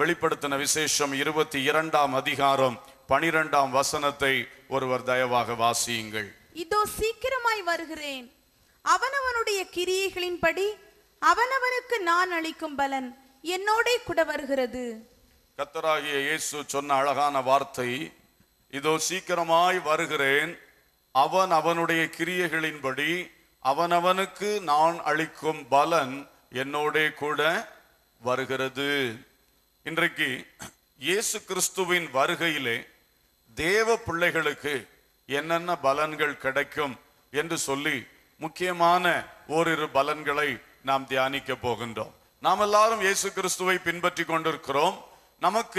வெளிப்படுத்தின விசேஷம் இருபத்தி இரண்டாம் அதிகாரம் பனிரெண்டாம் வசனத்தை ஒருவர் தயவாக வாசியுங்கள் இதோ சீக்கிரமாய் வருகிறேன் அவனவனுடைய கிரியைகளின்படி அவனவனுக்கு நான் அளிக்கும் பலன் என்னோடே கூட வருகிறது கத்தராகிய இயேசு சொன்ன அழகான வார்த்தை இதோ சீக்கிரமாய் வருகிறேன் அவன் அவனுடைய கிரியைகளின்படி அவனவனுக்கு நான் அளிக்கும் பலன் என்னோடே கூட வருகிறது இன்றைக்கு இயேசு கிறிஸ்துவின் வருகையிலே தேவ பிள்ளைகளுக்கு என்னென்ன பலன்கள் கிடைக்கும் என்று சொல்லி முக்கியமான ஓரிரு பலன்களை நாம் தியானிக்க போகின்றோம் நாம் எல்லாரும் இயேசு கிறிஸ்துவை பின்பற்றி கொண்டிருக்கிறோம் நமக்கு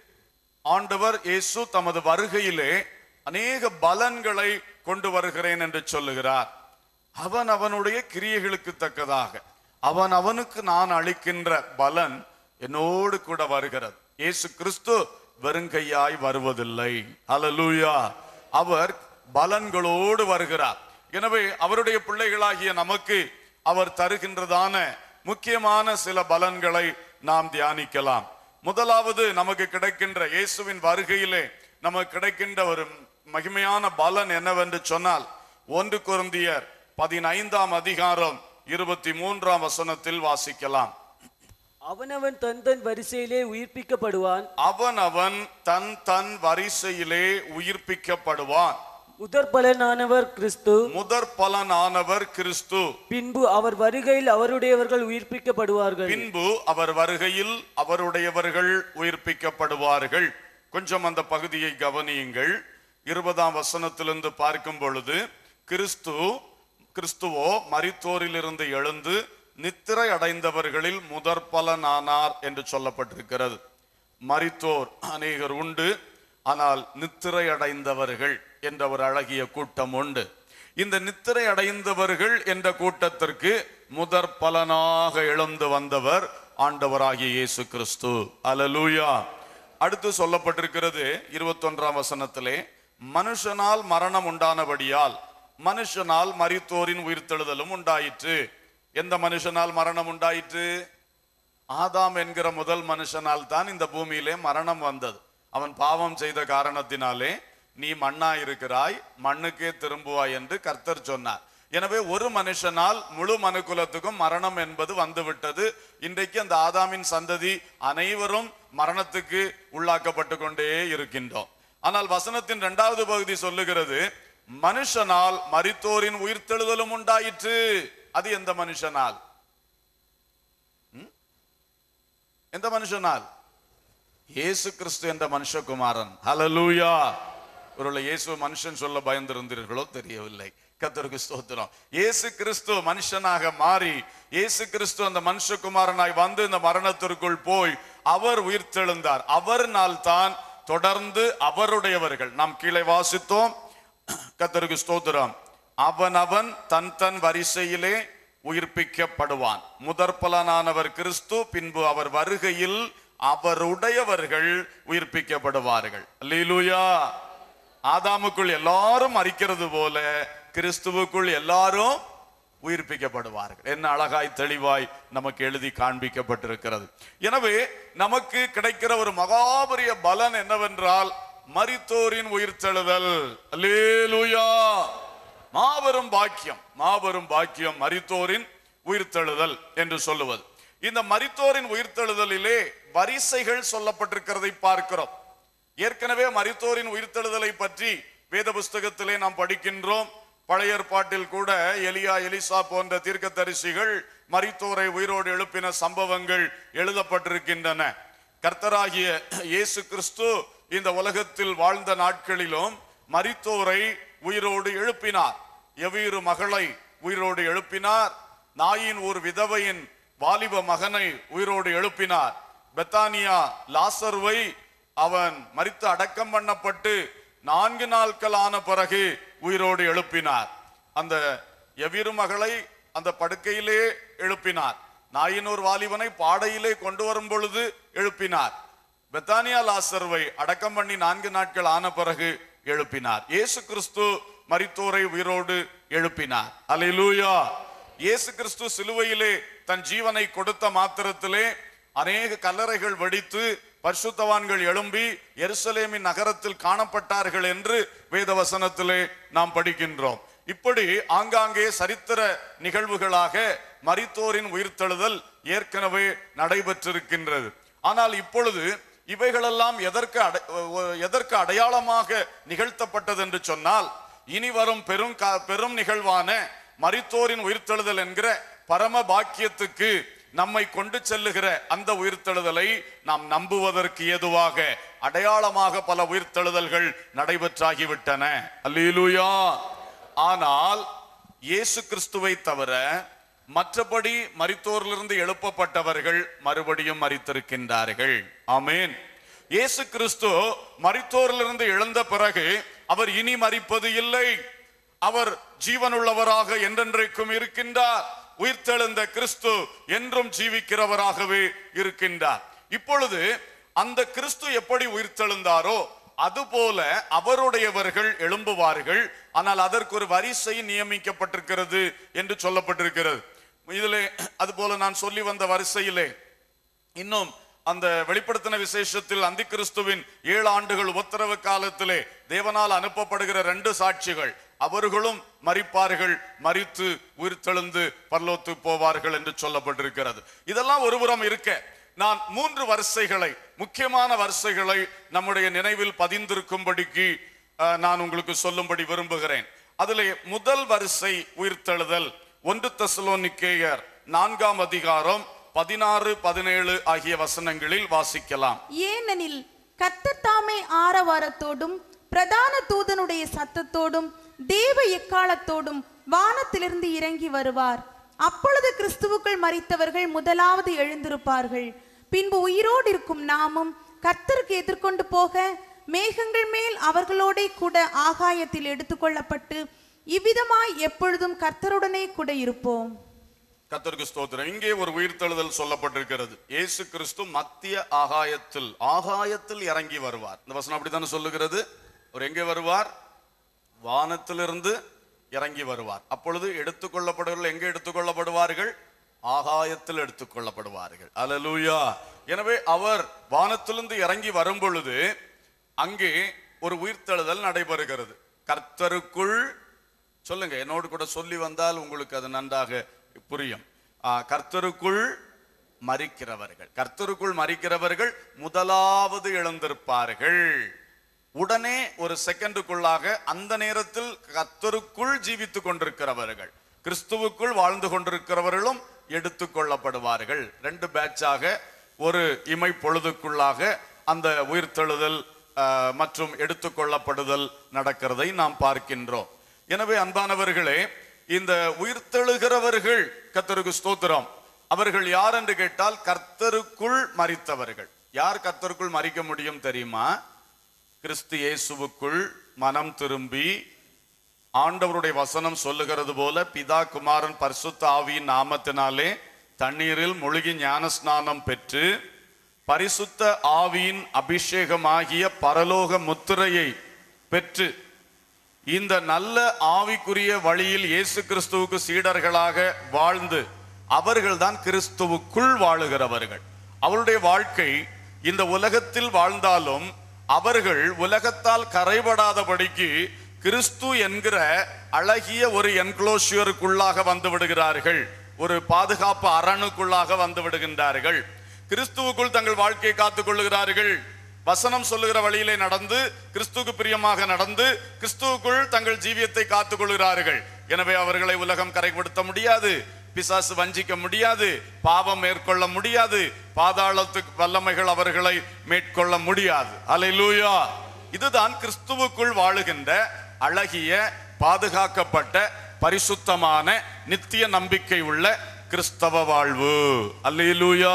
ஆண்டவர் இயேசு தமது வருகையிலே அநேக பலன்களை கொண்டு வருகிறேன் என்று சொல்லுகிறார் அவன் அவனுடைய கிரியைகளுக்கு தக்கதாக அவன் அவனுக்கு நான் அளிக்கின்ற பலன் என்னோடு கூட வருகிறது இயேசு கிறிஸ்து வெறுங்கையாய் வருவதில்லை அல்லேலூயா அவர் பலன்களோடு வருகிறார் எனவே அவருடைய பிள்ளைகளாகிய நமக்கு அவர் தருகின்றதான முக்கியமான சில பலன்களை நாம் தியானிக்கலாம் முதலாவது நமக்கு கிடைக்கின்ற இயேசுவின் வருகையிலே நமக்கு கிடைக்கின்ற ஒரு மகிமையான பலன் என்னவென்று சொன்னால் ஒன்று குருந்தியர் பதினைந்தாம் அதிகாரம் இருபத்தி மூன்றாம் வசனத்தில் வாசிக்கலாம் அவனவன் தன் தன் வரிசையிலே உயிர்ப்பிக்கப்படுவான் அவன் அவன் தன் தன் வரிசையிலே உயிர்ப்பிக்கப்படுவான் முதற் பலனானவர் கிறிஸ்து முதற் பலனானவர் கிறிஸ்து பின்பு அவர் வருகையில் அவருடையவர்கள் உயிர்ப்பிக்கப்படுவார்கள் பின்பு அவர் வருகையில் அவருடையவர்கள் உயிர்ப்பிக்கப்படுவார்கள் கொஞ்சம் அந்த பகுதியை கவனியுங்கள் இருபதாம் வசனத்திலிருந்து பார்க்கும் பொழுது கிறிஸ்து கிறிஸ்துவோ மரித்தோரிலிருந்து எழுந்து நித்திரை அடைந்தவர்களில் முதற் பலனானார் என்று சொல்லப்பட்டிருக்கிறது மரித்தோர் அநேகர் உண்டு ஆனால் நித்திரை அடைந்தவர்கள் என்ற ஒரு அழகிய கூட்டம் உண்டு இந்த நித்திரை அடைந்தவர்கள் என்ற கூட்டத்திற்கு முதற் பலனாக எழுந்து வந்தவர் ஆண்டவராகிய இயேசு கிறிஸ்து அல்லேலூயா அடுத்து சொல்லப்பட்டிருக்கிறது இருபத்தொன்றாம் வசனத்திலே மனுஷனால் மரணம் உண்டானபடியால் மனுஷனால் மரித்தோரின் உயிர்த்தெழுதலும் உண்டாயிற்று எந்த மனுஷனால் மரணம் உண்டாயிற்று ஆதாம் என்கிற முதல் மனுஷனால் தான் இந்த பூமியிலே மரணம் வந்தது அவன் பாவம் செய்த காரணத்தினாலே நீ மண்ணா இருக்கிறாய் மண்ணுக்கே திரும்புவாய் என்று கர்த்தர் சொன்னார் எனவே ஒரு மனுஷனால் முழு மனுக்குலத்துக்கும் மரணம் என்பது வந்துவிட்டது இன்றைக்கு அந்த ஆதாமின் சந்ததி அனைவரும் மரணத்துக்கு உள்ளாக்கப்பட்டு கொண்டே இருக்கின்றோம் ஆனால் வசனத்தின் இரண்டாவது பகுதி சொல்லுகிறது மனுஷனால் மரித்தோரின் உயிர்த்தெழுதலும் உண்டாயிற்று அது எந்த மனுஷனால் எந்த மனுஷனால் இயேசு கிறிஸ்து என்ற மனுஷகுமாரன் ஹalleluya ஒருவேளை இயேசு மனுஷன் சொல்ல பயந்திருந்தீர்களோ தெரியவில்லை கர்த்தருக்கு ஸ்தோத்திரம் இயேசு கிறிஸ்து மனுஷனாக மாறி இயேசு கிறிஸ்து அந்த மனுஷகுமாரனாய் வந்து இந்த மரணத்திற்குள் போய் அவர் உயிர்த்தெழுந்தார் அவர்னால் தான் தொடர்ந்து அவருடையவர்கள் நாம் கீழே வாசித்தோம் கர்த்தருக்கு ஸ்தோத்திரம் அவனவன் தன் தன் வரிசையிலே உயிர்ப்பிக்கப்படுவான் முதற் பலனானவர் கிறிஸ்து பின்பு அவர் வருகையில் அவருடையவர்கள் உயிர்ப்பிக்கப்படுவார்கள் அல்லேலூயா ஆதாமுக்குள் எல்லாரும் மறிக்கிறது போல கிறிஸ்துவுக்குள் எல்லாரும் உயிர்ப்பிக்கப்படுவார்கள் என்ன அழகாய் தெளிவாய் நமக்கு எழுதி காண்பிக்கப்பட்டிருக்கிறது எனவே நமக்கு கிடைக்கிற ஒரு மகாபரிய பலன் என்னவென்றால் மரித்தோரின் உயிர்த்தெழுதல் அல்லேலூயா மாபெரும் பாக்கியம் மாபெரும் பாக்கியம் மரித்தோரின் உயிர்த்தெழுதல் என்று சொல்லுவது இந்த மரித்தோரின் உயிர்த்தெழுதலிலே வரிசைகள் சொல்லப்பட்டிருக்கிறதை பார்க்கிறோம் ஏற்கனவே மரித்தோரின் உயிர்த்தெழுதலை பற்றி வேத புஸ்தகத்திலே நாம் படிக்கின்றோம் பழைய ஏற்பாட்டில் கூட எலியா எலிசா போன்ற தீர்க்கதரிசிகள் மரித்தோரை உயிரோடு எழுப்பின சம்பவங்கள் எழுதப்பட்டிருக்கின்றன கர்த்தராகிய இயேசு கிறிஸ்து இந்த உலகத்தில் வாழ்ந்த நாட்களிலும் மரித்தோரை உயிரோடு எழுப்பினார் எவ்வீரு மகளை உயிரோடு எழுப்பினார் நாயின் ஒரு விதவையின் வாலிப மகனை உயிரோடு எழுப்பினார் பெத்தானியா லாசர்வை அவன் மரித்து அடக்கம் பண்ணப்பட்டு நான்கு நாட்கள் ஆன பிறகு உயிரோடு எழுப்பினார் அந்த எவ்விரு மகளை அந்த படுக்கையிலே எழுப்பினார் நாயினூர் வாலிபனை பாடையிலே கொண்டு வரும் பொழுது எழுப்பினார் பெத்தானியா லாசர்வை அடக்கம் பண்ணி நான்கு நாட்கள் ஆன பிறகு எழுப்பினார் இயேசு கிறிஸ்து மரித்தோரை உயிரோடு எழுப்பினார் அல்லேலூயா இயேசு கிறிஸ்து சிலுவையிலே தன் ஜீவனை கொடுத்த மாத்திரத்திலே அநேக கல்லறைகள் வெடித்து பரிசுத்தவான்கள் எழும்பி எருசலேமின் நகரத்தில் காணப்பட்டார்கள் என்று வேதவசனத்திலே நாம் படிக்கின்றோம் இப்படி ஆங்காங்கே சரித்திர நிகழ்வுகளாக மரித்தோரின் உயிர்த்தெழுதல் ஏற்கனவே நடைபெற்றிருக்கின்றது ஆனால் இப்பொழுது இவைகளெல்லாம் எதற்கு அடை- ஒ- எதற்கு அடையாளமாக நிகழ்த்தப்பட்டது என்று சொன்னால் இனி வரும் பெரும் கா- பெரும் நிகழ்வான மரித்தோரின் உயிர்த்தெழுதல் என்கிற பரம பாக்கியத்துக்கு நம்மை கொண்டு செல்லுகிற அந்த உயிர்த்தெழுதலை நாம் நம்புவதற்கு ஏதுவாக அடையாளமாக பல உயிர்த்தெழுதல்கள் நடைபெற்றாகிவிட்டன அல்லேலூயா ஆனால் இயேசு கிறிஸ்துவை தவிர மற்றபடி மரித்தோரிலிருந்து எழுப்பப்பட்டவர்கள் மறுபடியும் மரித்திருக்கின்றார்கள் ஆமென் இயேசு கிறிஸ்து மரித்தோரிலிருந்து எழுந்த பிறகு அவர் இனி மரிப்பது இல்லை அவர் ஜீவனுள்ளவராக என்றென்றைக்கும் இருக்கின்றார் உயிர்த்தெழுந்த கிறிஸ்து என்றும் ஜீவிக்கிறவராகவே இருக்கின்றார் இப்பொழுது அந்த கிறிஸ்து எப்படி உயிர்த்தெழுந்தாரோ அதுபோல அவருடையவர்கள் எழும்புவார்கள் ஆனால் அதற்கு ஒரு வரிசை நியமிக்கப்பட்டிருக்கிறது என்று சொல்லப்பட்டிருக்கிறது இதிலே அதுபோல நான் சொல்லி வந்த வரிசையிலே இன்னும் அந்த வெளிப்படுத்தின விசேஷத்தில் அந்தி கிறிஸ்துவின் ஏழு ஆண்டுகள் உத்தரவு காலத்திலே தேவனால் அனுப்பப்படுகிற ரெண்டு சாட்சிகள் அவர்களும் மரிப்பார்கள் மரித்து உயிர்த்தெழுந்து பரலோத்து போவார்கள் என்று சொல்லப்பட்டிருக்கிறது இதெல்லாம் ஒருபுறம் இருக்க நான் மூன்று வரிசைகளை முக்கியமான வரிசைகளை நம்முடைய நினைவில் பதிந்திருக்கும்படிக்கு அஹ், நான் உங்களுக்கு சொல்லும்படி விரும்புகிறேன் அதிலே முதல் வரிசை உயிர்த்தெழுதல் ஒன்று தெசலோனிக்கேயர் நான்காம் அதிகாரம் பதினாறு பதினேழு ஆகிய வசனங்களில் வாசிக்கலாம் ஏனெனில் கர்த்தர் தாமே ஆரவாரத்தோடும் பிரதான தூதனுடைய சத்தத்தோடும் தேவ எக்காலத்தோடும் வானத்திலிருந்து இறங்கி வருவார் அப்பொழுது கிறிஸ்துவுக்குள் மரித்தவர்கள் முதலாவது எழுந்திருப்பார்கள் பின்பு உயிரோடு இருக்கும் நாமும் கர்த்தருக்கு எதிர்கொண்டு போக மேகங்கள் மேல் அவர்களோடே கூட ஆகாயத்தில் எடுத்துக்கொள்ளப்பட்டு இவ்விதமாய் எப்பொழுதும் கர்த்தருடனே கூட இருப்போம் கர்த்தருக்கு ஸ்தோத்திரம் இங்கே ஒரு உயிர்த்தெழுதல் சொல்லப்பட்டிருக்கிறது இயேசு கிறிஸ்து மத்திய ஆகாயத்தில் ஆகாயத்தில் இறங்கி வருவார் இந்த வசனம் அப்படித்தானே சொல்லுகிறது அவர் எங்கே வருவார் வானத்திலிருந்து இறங்கி வருவார் அப்பொழுது எடுத்துக்கொள்ளப்படுவர்கள் எங்கே எடுத்துக்கொள்ளப்படுவார்கள் ஆகாயத்தில் எடுத்துக்கொள்ளப்படுவார்கள் அல்லேலூயா எனவே அவர் வானத்திலிருந்து இறங்கி வரும் பொழுது அங்கே ஒரு உயிர்த்தெழுதல் நடைபெறுகிறது கர்த்தருக்குள் சொல்லுங்க என்னோடு கூட சொல்லி வந்தால் உங்களுக்கு அது நன்றாக புரியும் ஆ, கர்த்தருக்குள் மறிக்கிறவர்கள் கர்த்தருக்குள் மறிக்கிறவர்கள் முதலாவது எழுந்திருப்பார்கள் உடனே ஒரு செகண்டுக்குள்ளாக அந்த நேரத்தில் கர்த்தருக்குள் ஜீவித்துக் கொண்டிருக்கிறவர்கள் கிறிஸ்துவுக்குள் வாழ்ந்து கொண்டிருக்கிறவர்களும் எடுத்துக்கொள்ளப்படுவார்கள் ரெண்டு பேட்சாக ஒரு இமை பொழுதுக்குள்ளாக அந்த உயிர்த்தெழுதல் ஆஹ், மற்றும் எடுத்துக்கொள்ளப்படுதல் நடக்கிறதை நாம் பார்க்கின்றோம் எனவே அன்பானவர்களே இந்த உயிர்த்தெழுகிறவர்கள் கர்த்தருக்கு ஸ்தோத்திரம் அவர்கள் யார் என்று கேட்டால் கர்த்தருக்குள் மரித்தவர்கள் யார் கர்த்தருக்குள் மறிக்க முடியும் தெரியுமா கிறிஸ்து இயேசுவுக்குள் மனம் திரும்பி ஆண்டவருடைய வசனம் சொல்லுகிறது போல பிதா குமாரன் பரிசுத்த ஆவியின் நாமத்தினாலே தண்ணீரில் முழுகி ஞானஸ்நானம் பெற்று பரிசுத்த ஆவியின் அபிஷேகமாகிய பரலோக முத்திரையை பெற்று இந்த நல்ல ஆவிக்குரிய வழியில் இயேசு கிறிஸ்துவுக்கு சீடர்களாக வாழ்ந்து அவர்கள்தான் கிறிஸ்துவுக்குள் வாழுகிறவர்கள் அவருடைய வாழ்க்கை இந்த உலகத்தில் வாழ்ந்தாலும் அவர்கள் உலகத்தால் கரைபடாதபடிக்கு கிறிஸ்து என்கிற அழகிய ஒரு என்க்ளோஷியருக்குள்ளாக வந்து விடுகிறார்கள் ஒரு பாதுகாப்பு அரணுக்குள்ளாக வந்து விடுகின்றார்கள் கிறிஸ்துவுக்குள் தங்கள் வாழ்க்கையை காத்துக் கொள்ளுகிறார்கள் வசனம் சொல்லுகிற வழியிலே நடந்து கிறிஸ்துவுக்கு பிரியமாக நடந்து கிறிஸ்துவுக்குள் தங்கள் ஜீவியத்தை காத்துக் கொள்கிறார்கள் எனவே அவர்களை உலகம் கரைப்படுத்த முடியாது பிசாசு வஞ்சிக்க முடியாது பாவம் மேற்கொள்ள முடியாது பாதாளத்துக்கு வல்லமைகள் அவர்களை மேற்கொள்ள முடியாது அல்லேலூயா இதுதான் கிறிஸ்துவுக்குள் வாழுகின்ற அழகிய பாதுகாக்கப்பட்ட பரிசுத்தமான நித்திய நம்பிக்கை உள்ள கிறிஸ்தவ வாழ்வு அல்லேலூயா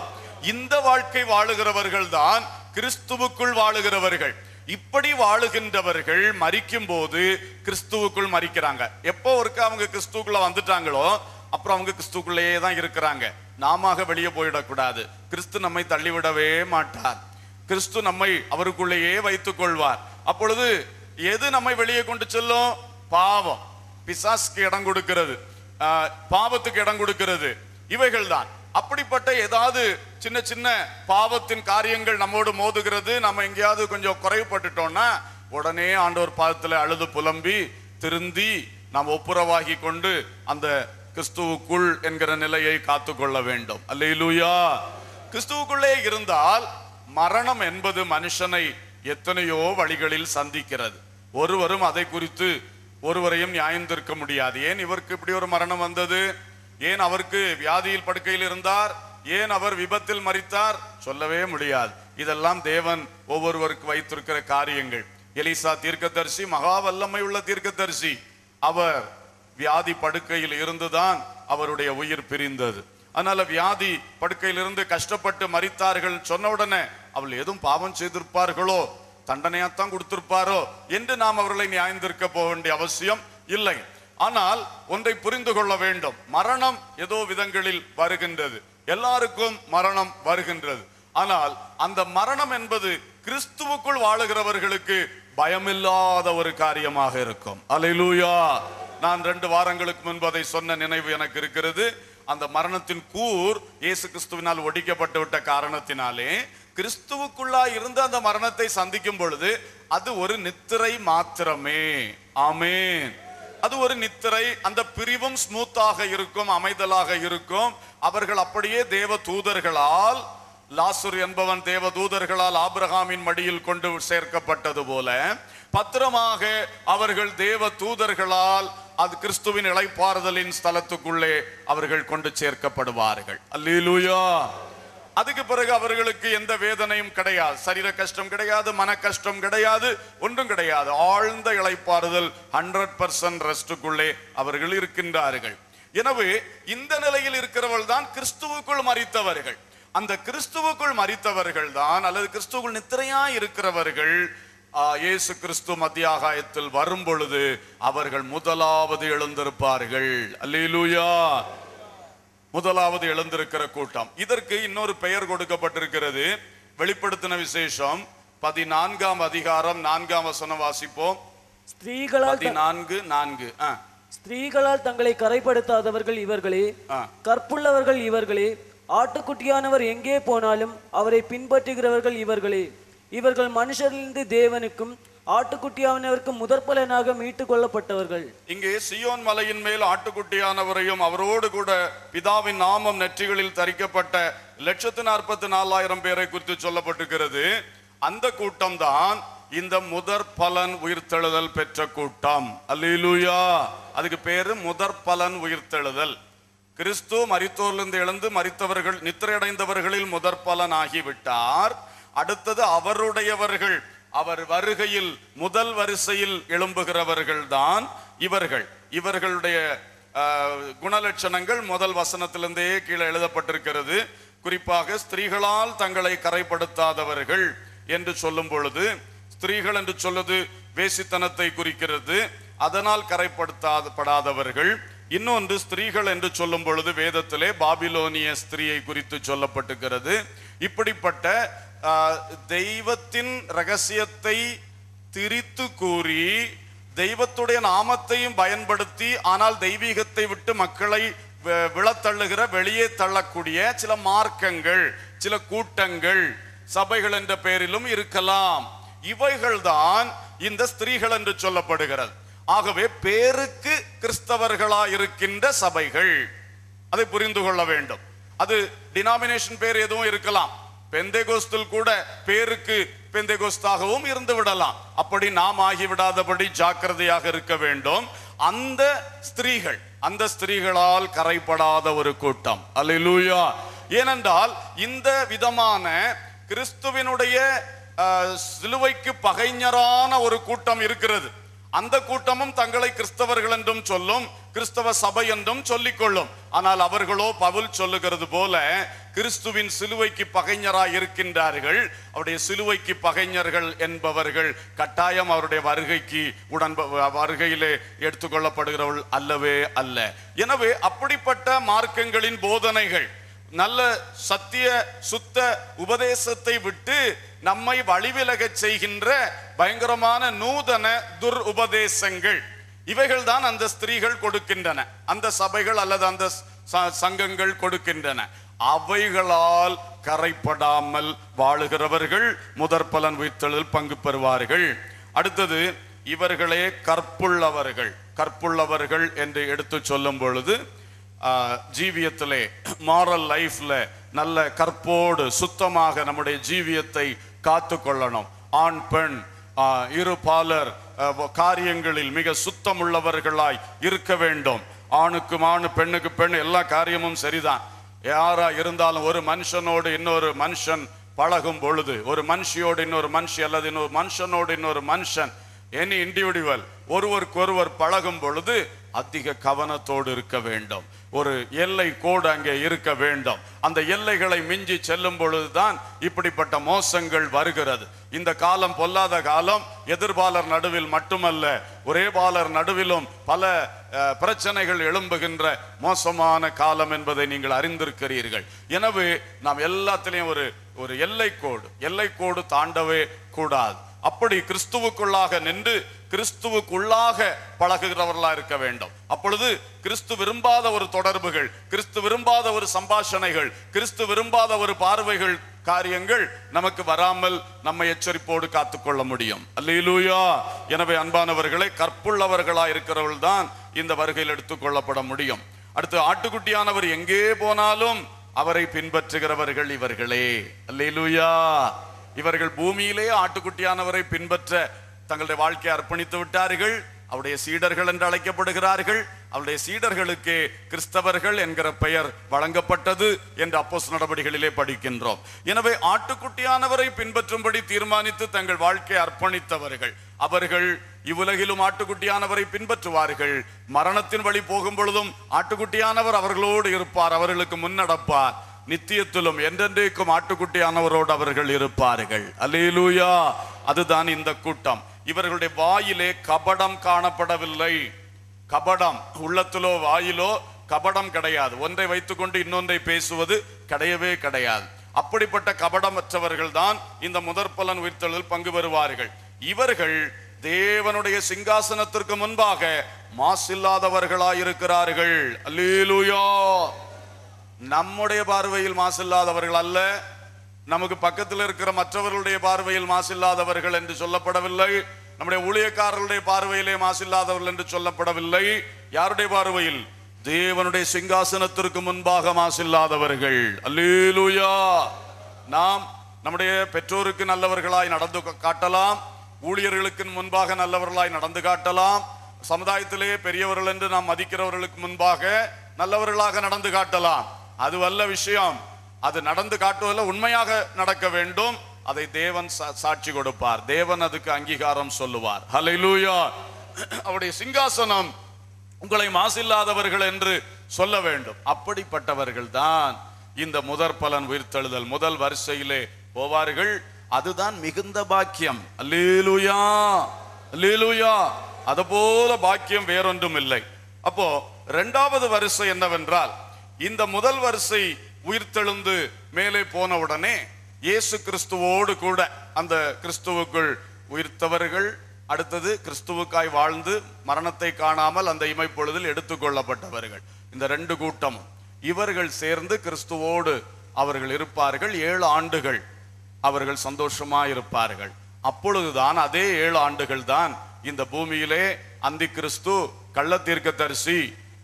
இந்த வாழ்க்கை வாழுகிறவர்கள் தான் கிறிஸ்துவுக்குள் வாழுகிறவர்கள் இப்படி வாழுகின்றவர்கள் மரிக்கும் போது கிறிஸ்துவுக்குள் மரிக்கிறாங்க எப்போ ஒருக்க அவங்க கிறிஸ்துவுக்குள்ள வந்துட்டாங்களோ அப்புறம் அவங்க கிறிஸ்துவுக்குள்ளேயே தான் இருக்கிறாங்க நாம வெளியே போயிடக்கூடாது கிறிஸ்து நம்மை தள்ளிவிடவே மாட்டார் கிறிஸ்து நம்மை அவருக்குள்ளேயே வைத்துக் கொள்வார் அப்பொழுது எது நம்மை வெளியே கொண்டு செல்லும் பாவம் பிசாசுக்கு இடம் கொடுக்கிறது ஆஹ், பாவத்துக்கு இடம் கொடுக்கிறது இவைகள் தான் அப்படிப்பட்ட ஏதாவது சின்ன சின்ன பாவத்தின் காரியங்கள் நம்மோடு மோதுகிறது நம்ம எங்கேயாவது கொஞ்சம் குறைவுபட்டுட்டோம்னா உடனே ஆண்டவர் பாதத்துல அழுது புலம்பி திருந்தி நாம் ஒப்புரவாகி கொண்டு அந்த கிறிஸ்துவுக்குள் என்கிற நிலையை காத்துக்கொள்ள வேண்டும் அல்லேலூயா கிறிஸ்துவுக்குள்ளே இருந்தால் மரணம் என்பது மனுஷனை எத்தனையோ வழிகளில் சந்திக்கிறது ஒருவரும் அதை குறித்து ஒருவரையும் நியாயம் தீர்க்க முடியாது ஏன் இவருக்கு இப்படி ஒரு மரணம் வந்தது ஏன் அவருக்கு வியாதியில் படுக்கையில் இருந்தார் ஏன் அவர் விபத்தில் மரித்தார் சொல்லவே முடியாது இதெல்லாம் தேவன் ஒவ்வொருவருக்கு வைத்திருக்கிற காரியங்கள் எலிசா தீர்க்கதரிசி மகா வல்லமை உள்ள தீர்க்கதரிசி அவர் வியாதி படுக்கையில் இருந்துதான் அவருடைய உயிர் பிரிந்தது அதனால வியாதி படுக்கையிலிருந்து கஷ்டப்பட்டு மரித்தார்கள் சொன்ன உடனே அவள் எதுவும் பாவம் செய்திருப்பார்களோ தண்டனையாத்தான் கொடுத்திருப்பாரோ என்று நாம் அவர்களை நியாயந்திருக்க போக வேண்டிய அவசியம் இல்லை ஆனால் ஒன்றை புரிந்து கொள்ள வேண்டும் மரணம் ஏதோ விதங்களில் வருகின்றது எல்லாருக்கும் மரணம் வருகின்றது ஆனால் அந்த மரணம் என்பது கிறிஸ்துவுக்குள் வாழுகிறவர்களுக்கு பயமில்லாத ஒரு காரியமாக இருக்கும் அல்லேலூயா நான் ரெண்டு வாரங்களுக்கு முன்பு அதை சொன்ன நினைவு எனக்கு இருக்கிறது அந்த மரணத்தின் கூர் இயேசு கிறிஸ்துவினால் ஒடிக்கப்பட்டு விட்ட காரணத்தினாலே கிறிஸ்துவுக்குள்ளா இருந்து அந்த மரணத்தை சந்திக்கும் பொழுது அது ஒரு நித்திரை மாத்திரமே ஆமென் அது ஒரு நித்திரை அந்த பிரிவும் ஸ்மூத்தாக இருக்கும் அமைதலாக இருக்கும் அவர்கள் அப்படியே தேவ தூதர்களால் லாசுர் என்பவன் தேவ தூதர்களால் ஆபிரகாமின் மடியில் கொண்டு சேர்க்கப்பட்டது போல பத்திரமாக அவர்கள் தேவ தூதர்களால் அது கிறிஸ்துவின் இளைப்பாறுதலின் ஸ்தலத்துக்குள்ளே அவர்கள் கொண்டு சேர்க்கப்படுவார்கள் அல்லேலூயா அதுக்கு பிறகு அவர்களுக்கு எந்த வேதனையும் கிடையாது சரீர கஷ்டம் கிடையாது மன கஷ்டம் கிடையாது ஒன்றும் கிடையாது ஆழ்ந்த இளைப்பாறுதல் ஹண்ட்ரட் பர்சன்ட் ரெஸ்டுக்குள்ளே அவர்கள் இருக்கின்றார்கள் எனவே இந்த நிலையில் இருக்கிறவர்கள் தான் கிறிஸ்துவுக்குள் மறித்தவர்கள் அந்த கிறிஸ்துவுக்குள் மறித்தவர்கள் தான் அல்லது கிறிஸ்துவுக்குள் நித்திரையா இருக்கிறவர்கள் ஆ, இயேசு கிறிஸ்து மத்தியாகாயத்தில் வரும் பொழுது அவர்கள் முதலாவது எழுந்திருப்பார்கள் அல்லேலூயா முதலாவது எழுந்திருக்கிற கூட்டம் இதற்கு இன்னொரு பெயர் கொடுக்கப்பட்டிருக்கிறது வெளிப்படுத்தின விசேஷம் பதினான்காம் அதிகாரம் நான்காம் வசனம் வாசிப்போம் ஸ்திரீகளால் த- பதினான்கு நான்கு ஆ, ஸ்திரீகளால் தங்களை கரைப்படுத்தாதவர்கள் இவர்களே ஆ. கற்புள்ளவர்கள் இவர்களே ஆட்டுக்குட்டியானவர் எங்கே போனாலும் அவரை பின்பற்றுகிறவர்கள் இவர்களே இவர்கள் மனுஷரிலிருந்து தேவனுக்கும் ஆட்டுக்குட்டியானவருக்கும் முதற்பலனாக மீட்டுக் கொள்ளப்பட்டவர்கள் இங்கே சியோன் மலையின் மேல் ஆட்டுக்குட்டியானவரையும் அவரோடு கூட பிதாவின் நாமம் நெற்றிகளில் தரிக்கப்பட்ட லட்சத்து நாற்பத்தி நாலாயிரம் பேரை குறித்து சொல்லப்பட்டிருக்கிறது அந்த கூட்டம் தான் இந்த முதற் பலன் உயிர்த்தெழுதல் பெற்ற கூட்டம் அல்லேலூயா அதுக்கு பேரு முதற் பலன் உயிர்த்தெழுதல் கிறிஸ்து மரித்தோரிலிருந்து எழுந்து மரித்தவர்கள் நித்திரையடைந்தவர்களில் முதற் பலன் ஆகிவிட்டார் அடுத்தது அவருடையவர்கள் அவர் வருகையில் முதல் வரிசையில் எழும்புகிறவர்கள் தான் இவர்கள் இவர்களுடைய ஆஹ், குணலட்சணங்கள் முதல் வசனத்திலிருந்தே கீழே எழுதப்பட்டிருக்கிறது குறிப்பாக ஸ்திரீகளால் தங்களை கரைப்படுத்தாதவர்கள் என்று சொல்லும் பொழுது ஸ்திரீகள் என்று சொல்வது வேசித்தனத்தை குறிக்கிறது அதனால் கரைப்படுத்தாதப்படாதவர்கள் இன்னொன்று ஸ்திரீகள் என்று சொல்லும் பொழுது வேதத்திலே பாபிலோனிய ஸ்திரீயை குறித்து சொல்லப்பட்டிருக்கிறது இப்படிப்பட்ட ஆஹ், தெய்வத்தின் ரகசியத்தை திரித்து கூறி தெய்வத்துடைய நாமத்தையும் பயன்படுத்தி ஆனால் தெய்வீகத்தை விட்டு மக்களை வ- விழத்தள்ளுகிற வெளியே தள்ளக்கூடிய சில மார்க்கங்கள் சில கூட்டங்கள் சபைகள் என்ற பெயரிலும் இருக்கலாம் இவைகள்தான் இந்த ஸ்திரீகள் என்று சொல்லப்படுகிறது ஆகவே பேருக்கு கிறிஸ்தவர்களா இருக்கின்ற சபைகள் அதை புரிந்து கொள்ள வேண்டும் அது டினாமினேஷன் பேர் எதுவும் இருக்கலாம் பெந்தேகோஸ்தில் கூட பேருக்கு பெந்தேகோஸ்தாகவும் இருந்து விடலாம் அப்படி நாம் ஆகிவிடாதபடி ஜாக்கிரதையாக இருக்க வேண்டும் அந்த ஸ்திரீகள் அந்த ஸ்திரீகளால் கரைப்படாத ஒரு கூட்டம் அல்லேலூயா ஏனென்றால் இந்த விதமான கிறிஸ்துவினுடைய அஹ், சிலுவைக்கு பகைஞரான ஒரு கூட்டம் இருக்கிறது அந்த கூட்டமும் தங்களை கிறிஸ்தவர்கள் என்றும் சொல்லும் கிறிஸ்தவ சபை என்றும் சொல்லிக்கொள்ளும் ஆனால் அவர்களோ பவுல் சொல்லுகிறது போல கிறிஸ்துவின் சிலுவைக்கு பகைஞராய் இருக்கின்றார்கள் அவருடைய சிலுவைக்கு பகைஞர்கள் என்பவர்கள் கட்டாயம் அவருடைய வருகைக்கு உடன் வருகையிலே எடுத்துக்கொள்ளப்படுகிறவர்கள் அல்லவே அல்ல எனவே அப்படிப்பட்ட மார்க்கங்களின் போதனைகள் நல்ல சத்திய சுத்த உபதேசத்தை விட்டு நம்மை வழிவிலகச் செய்கின்ற பயங்கரமான நூதன துர் உபதேசங்கள் இவைகள் தான் அந்த ஸ்திரீகள் கொடுக்கின்றன அந்த சபைகள் அல்லது அந்த ச- சங்கங்கள் கொடுக்கின்றன அவைகளால் கரைப்படாமல் வாழுகிறவர்கள் முதற் பலன் உயிர்த்தெழுதல் பங்கு பெறுவார்கள் அடுத்தது இவர்களே கற்புள்ளவர்கள் கற்புள்ளவர்கள் என்று எடுத்து சொல்லும் பொழுது ஆஹ், ஜீவியத்திலே மாரல் லைஃப்ல நல்ல கற்போடு சுத்தமாக நம்முடைய ஜீவியத்தை காத்து கொள்ளணும் ஆண் பெண் ஆஹ், இரு பாலர் ஆஹ், காரியங்களில் மிக சுத்தமுள்ளவர்களாய் இருக்க வேண்டும் ஆணுக்கு ஆணு பெண்ணுக்கு பெண் எல்லா காரியமும் சரிதான் யாரா இருந்தாலும் ஒரு மனுஷனோடு இன்னொரு மனுஷன் பழகும் பொழுது ஒரு மனுஷியோடு இன்னொரு மனுஷி அல்லது இன்னொரு மனுஷனோடு இன்னொரு மனுஷன் எனி இண்டிவிஜுவல் ஒருவருக்கு ஒருவர் பழகும் பொழுது அதிக கவனத்தோடு இருக்க வேண்டும் ஒரு எல்லை கோடு அங்கே இருக்க வேண்டும் அந்த எல்லைகளை மிஞ்சி செல்லும் பொழுதுதான் இப்படிப்பட்ட மோசங்கள் வருகிறது இந்த காலம் பொல்லாத காலம் எதிர்பாலர் நடுவில் மட்டுமல்ல ஒரே பாலர் நடுவிலும் பல அஹ், பிரச்சனைகள் எழும்புகின்ற மோசமான காலம் என்பதை நீங்கள் அறிந்திருக்கிறீர்கள் எனவே நாம் எல்லாத்திலையும் ஒரு ஒரு எல்லை கோடு எல்லை கோடு தாண்டவே கூடாது அப்படி கிறிஸ்துவுக்குள்ளாக நின்று கிறிஸ்துவுக்குள்ளாக பழகுகிறவர்களா இருக்க வேண்டும் அப்பொழுது கிறிஸ்து விரும்பாத ஒரு தொடர்புகள் கிறிஸ்து விரும்பாத ஒரு சம்பாஷணைகள் கிறிஸ்து விரும்பாத ஒரு பார்வைகள் காரியங்கள் நமக்கு வராமல் நம்மை எச்சரிப்போடு காத்துக்கொள்ள முடியும் அல்லேலூயா எனவே அன்பானவர்களே கற்புள்ளவர்களா இருக்கிறவர்கள் தான் இந்த வருகையில் எடுத்துக்கொள்ளப்பட முடியும் அடுத்து ஆட்டுக்குட்டியானவர் எங்கே போனாலும் அவரை பின்பற்றுகிறவர்கள் இவர்களே அல்லேலூயா இவர்கள் பூமியிலே ஆட்டுக்குட்டியானவரை பின்பற்ற தங்களுடைய வாழ்க்கையை அர்ப்பணித்து விட்டார்கள் அவருடைய சீடர்கள் என்று அழைக்கப்படுகிறார்கள் அவருடைய சீடர்களுக்கு கிறிஸ்தவர்கள் என்கிற பெயர் வழங்கப்பட்டது என்று அப்போஸ் நடவடிக்கைகளிலே படிக்கின்றோம் எனவே ஆட்டுக்குட்டியானவரை பின்பற்றும்படி தீர்மானித்து தங்கள் வாழ்க்கையை அர்ப்பணித்தவர்கள் அவர்கள் இவ்வுலகிலும் ஆட்டுக்குட்டியானவரை பின்பற்றுவார்கள் மரணத்தின் வழி போகும் பொழுதும் ஆட்டுக்குட்டியானவர் அவர்களோடு இருப்பார் அவர்களுக்கு முன்னடப்பார் நித்தியத்திலும் என்றென்றைக்கும் ஆட்டுக்குட்டியானவரோடு அவர்கள் இருப்பார்கள் அல்லேலூயா அதுதான் இந்த கூட்டம் இவர்களுடைய வாயிலே கபடம் காணப்படவில்லை கபடம் உள்ளத்திலோ வாயிலோ கபடம் கிடையாது ஒன்றை வைத்துக்கொண்டு இன்னொன்றை பேசுவது கிடையவே கிடையாது அப்படிப்பட்ட கபடமற்றவர்கள் தான் இந்த முதற் பலன் உயிர்த்தலில் பங்கு பெறுவார்கள் இவர்கள் தேவனுடைய சிங்காசனத்திற்கு முன்பாக மாசில்லாதவர்களாய் இருக்கிறார்கள் அல்லேலூயா நம்முடைய பார்வையில் மாசில்லாதவர்கள் அல்ல நமக்கு பக்கத்தில் இருக்கிற மற்றவர்களுடைய பார்வையில் மாசில்லாதவர்கள் என்று சொல்லப்படவில்லை நம்முடைய ஊழியக்காரர்களுடைய பார்வையிலே மாசில்லாதவர்கள் என்று சொல்லப்படவில்லை யாருடைய பார்வையில் தேவனுடைய சிங்காசனத்திற்கு முன்பாக மாசில்லாதவர்கள் அல்லேலூயா நாம் நம்முடைய பெற்றோருக்கு நல்லவர்களாய் நடந்து காட்டலாம் ஊழியர்களுக்கு முன்பாக நல்லவர்களாய் நடந்து காட்டலாம் சமுதாயத்திலே பெரியவர்கள் என்று நாம் மதிக்கிறவர்களுக்கு முன்பாக நல்லவர்களாக நடந்து காட்டலாம் அது அல்ல விஷயம் அது நடந்து காட்டுவதில் உண்மையாக நடக்க வேண்டும் அதை தேவன் சா- சாட்சி கொடுப்பார் தேவன் அதுக்கு அங்கீகாரம் சொல்லுவார் ஹalleluya அவருடைய சிங்காசனம் உங்களை மாசில்லாதவர்கள் என்று சொல்ல வேண்டும் அப்படிப்பட்டவர்கள் தான் இந்த முதற் பலன் உயிர்த்தெழுதல் முதல் வரிசையிலே போவார்கள் அதுதான் மிகுந்த பாக்கியம் அல்லேலூயா அல்லேலூயா அதுபோல பாக்கியம் வேறொன்றும் இல்லை அப்போ இரண்டாவது வரிசை என்னவென்றால் இந்த முதல் வரிசை உயிர்த்தெழுந்து மேலே போன உடனே இயேசு கிறிஸ்துவோடு கூட அந்த கிறிஸ்துவுக்குள் உயிர்த்தவர்கள் அடுத்தது கிறிஸ்துவுக்காய் வாழ்ந்து மரணத்தை காணாமல் அந்த இமைப்பொழுதில் எடுத்துக்கொள்ளப்பட்டவர்கள் இந்த ரெண்டு கூட்டமும் இவர்கள் சேர்ந்து கிறிஸ்துவோடு அவர்கள் இருப்பார்கள் ஏழு ஆண்டுகள் அவர்கள் சந்தோஷமாய் இருப்பார்கள் அப்பொழுதுதான் அதே ஏழு ஆண்டுகள் தான் இந்த பூமியிலே அந்தி கிறிஸ்து கள்ள தீர்க்கதரிசி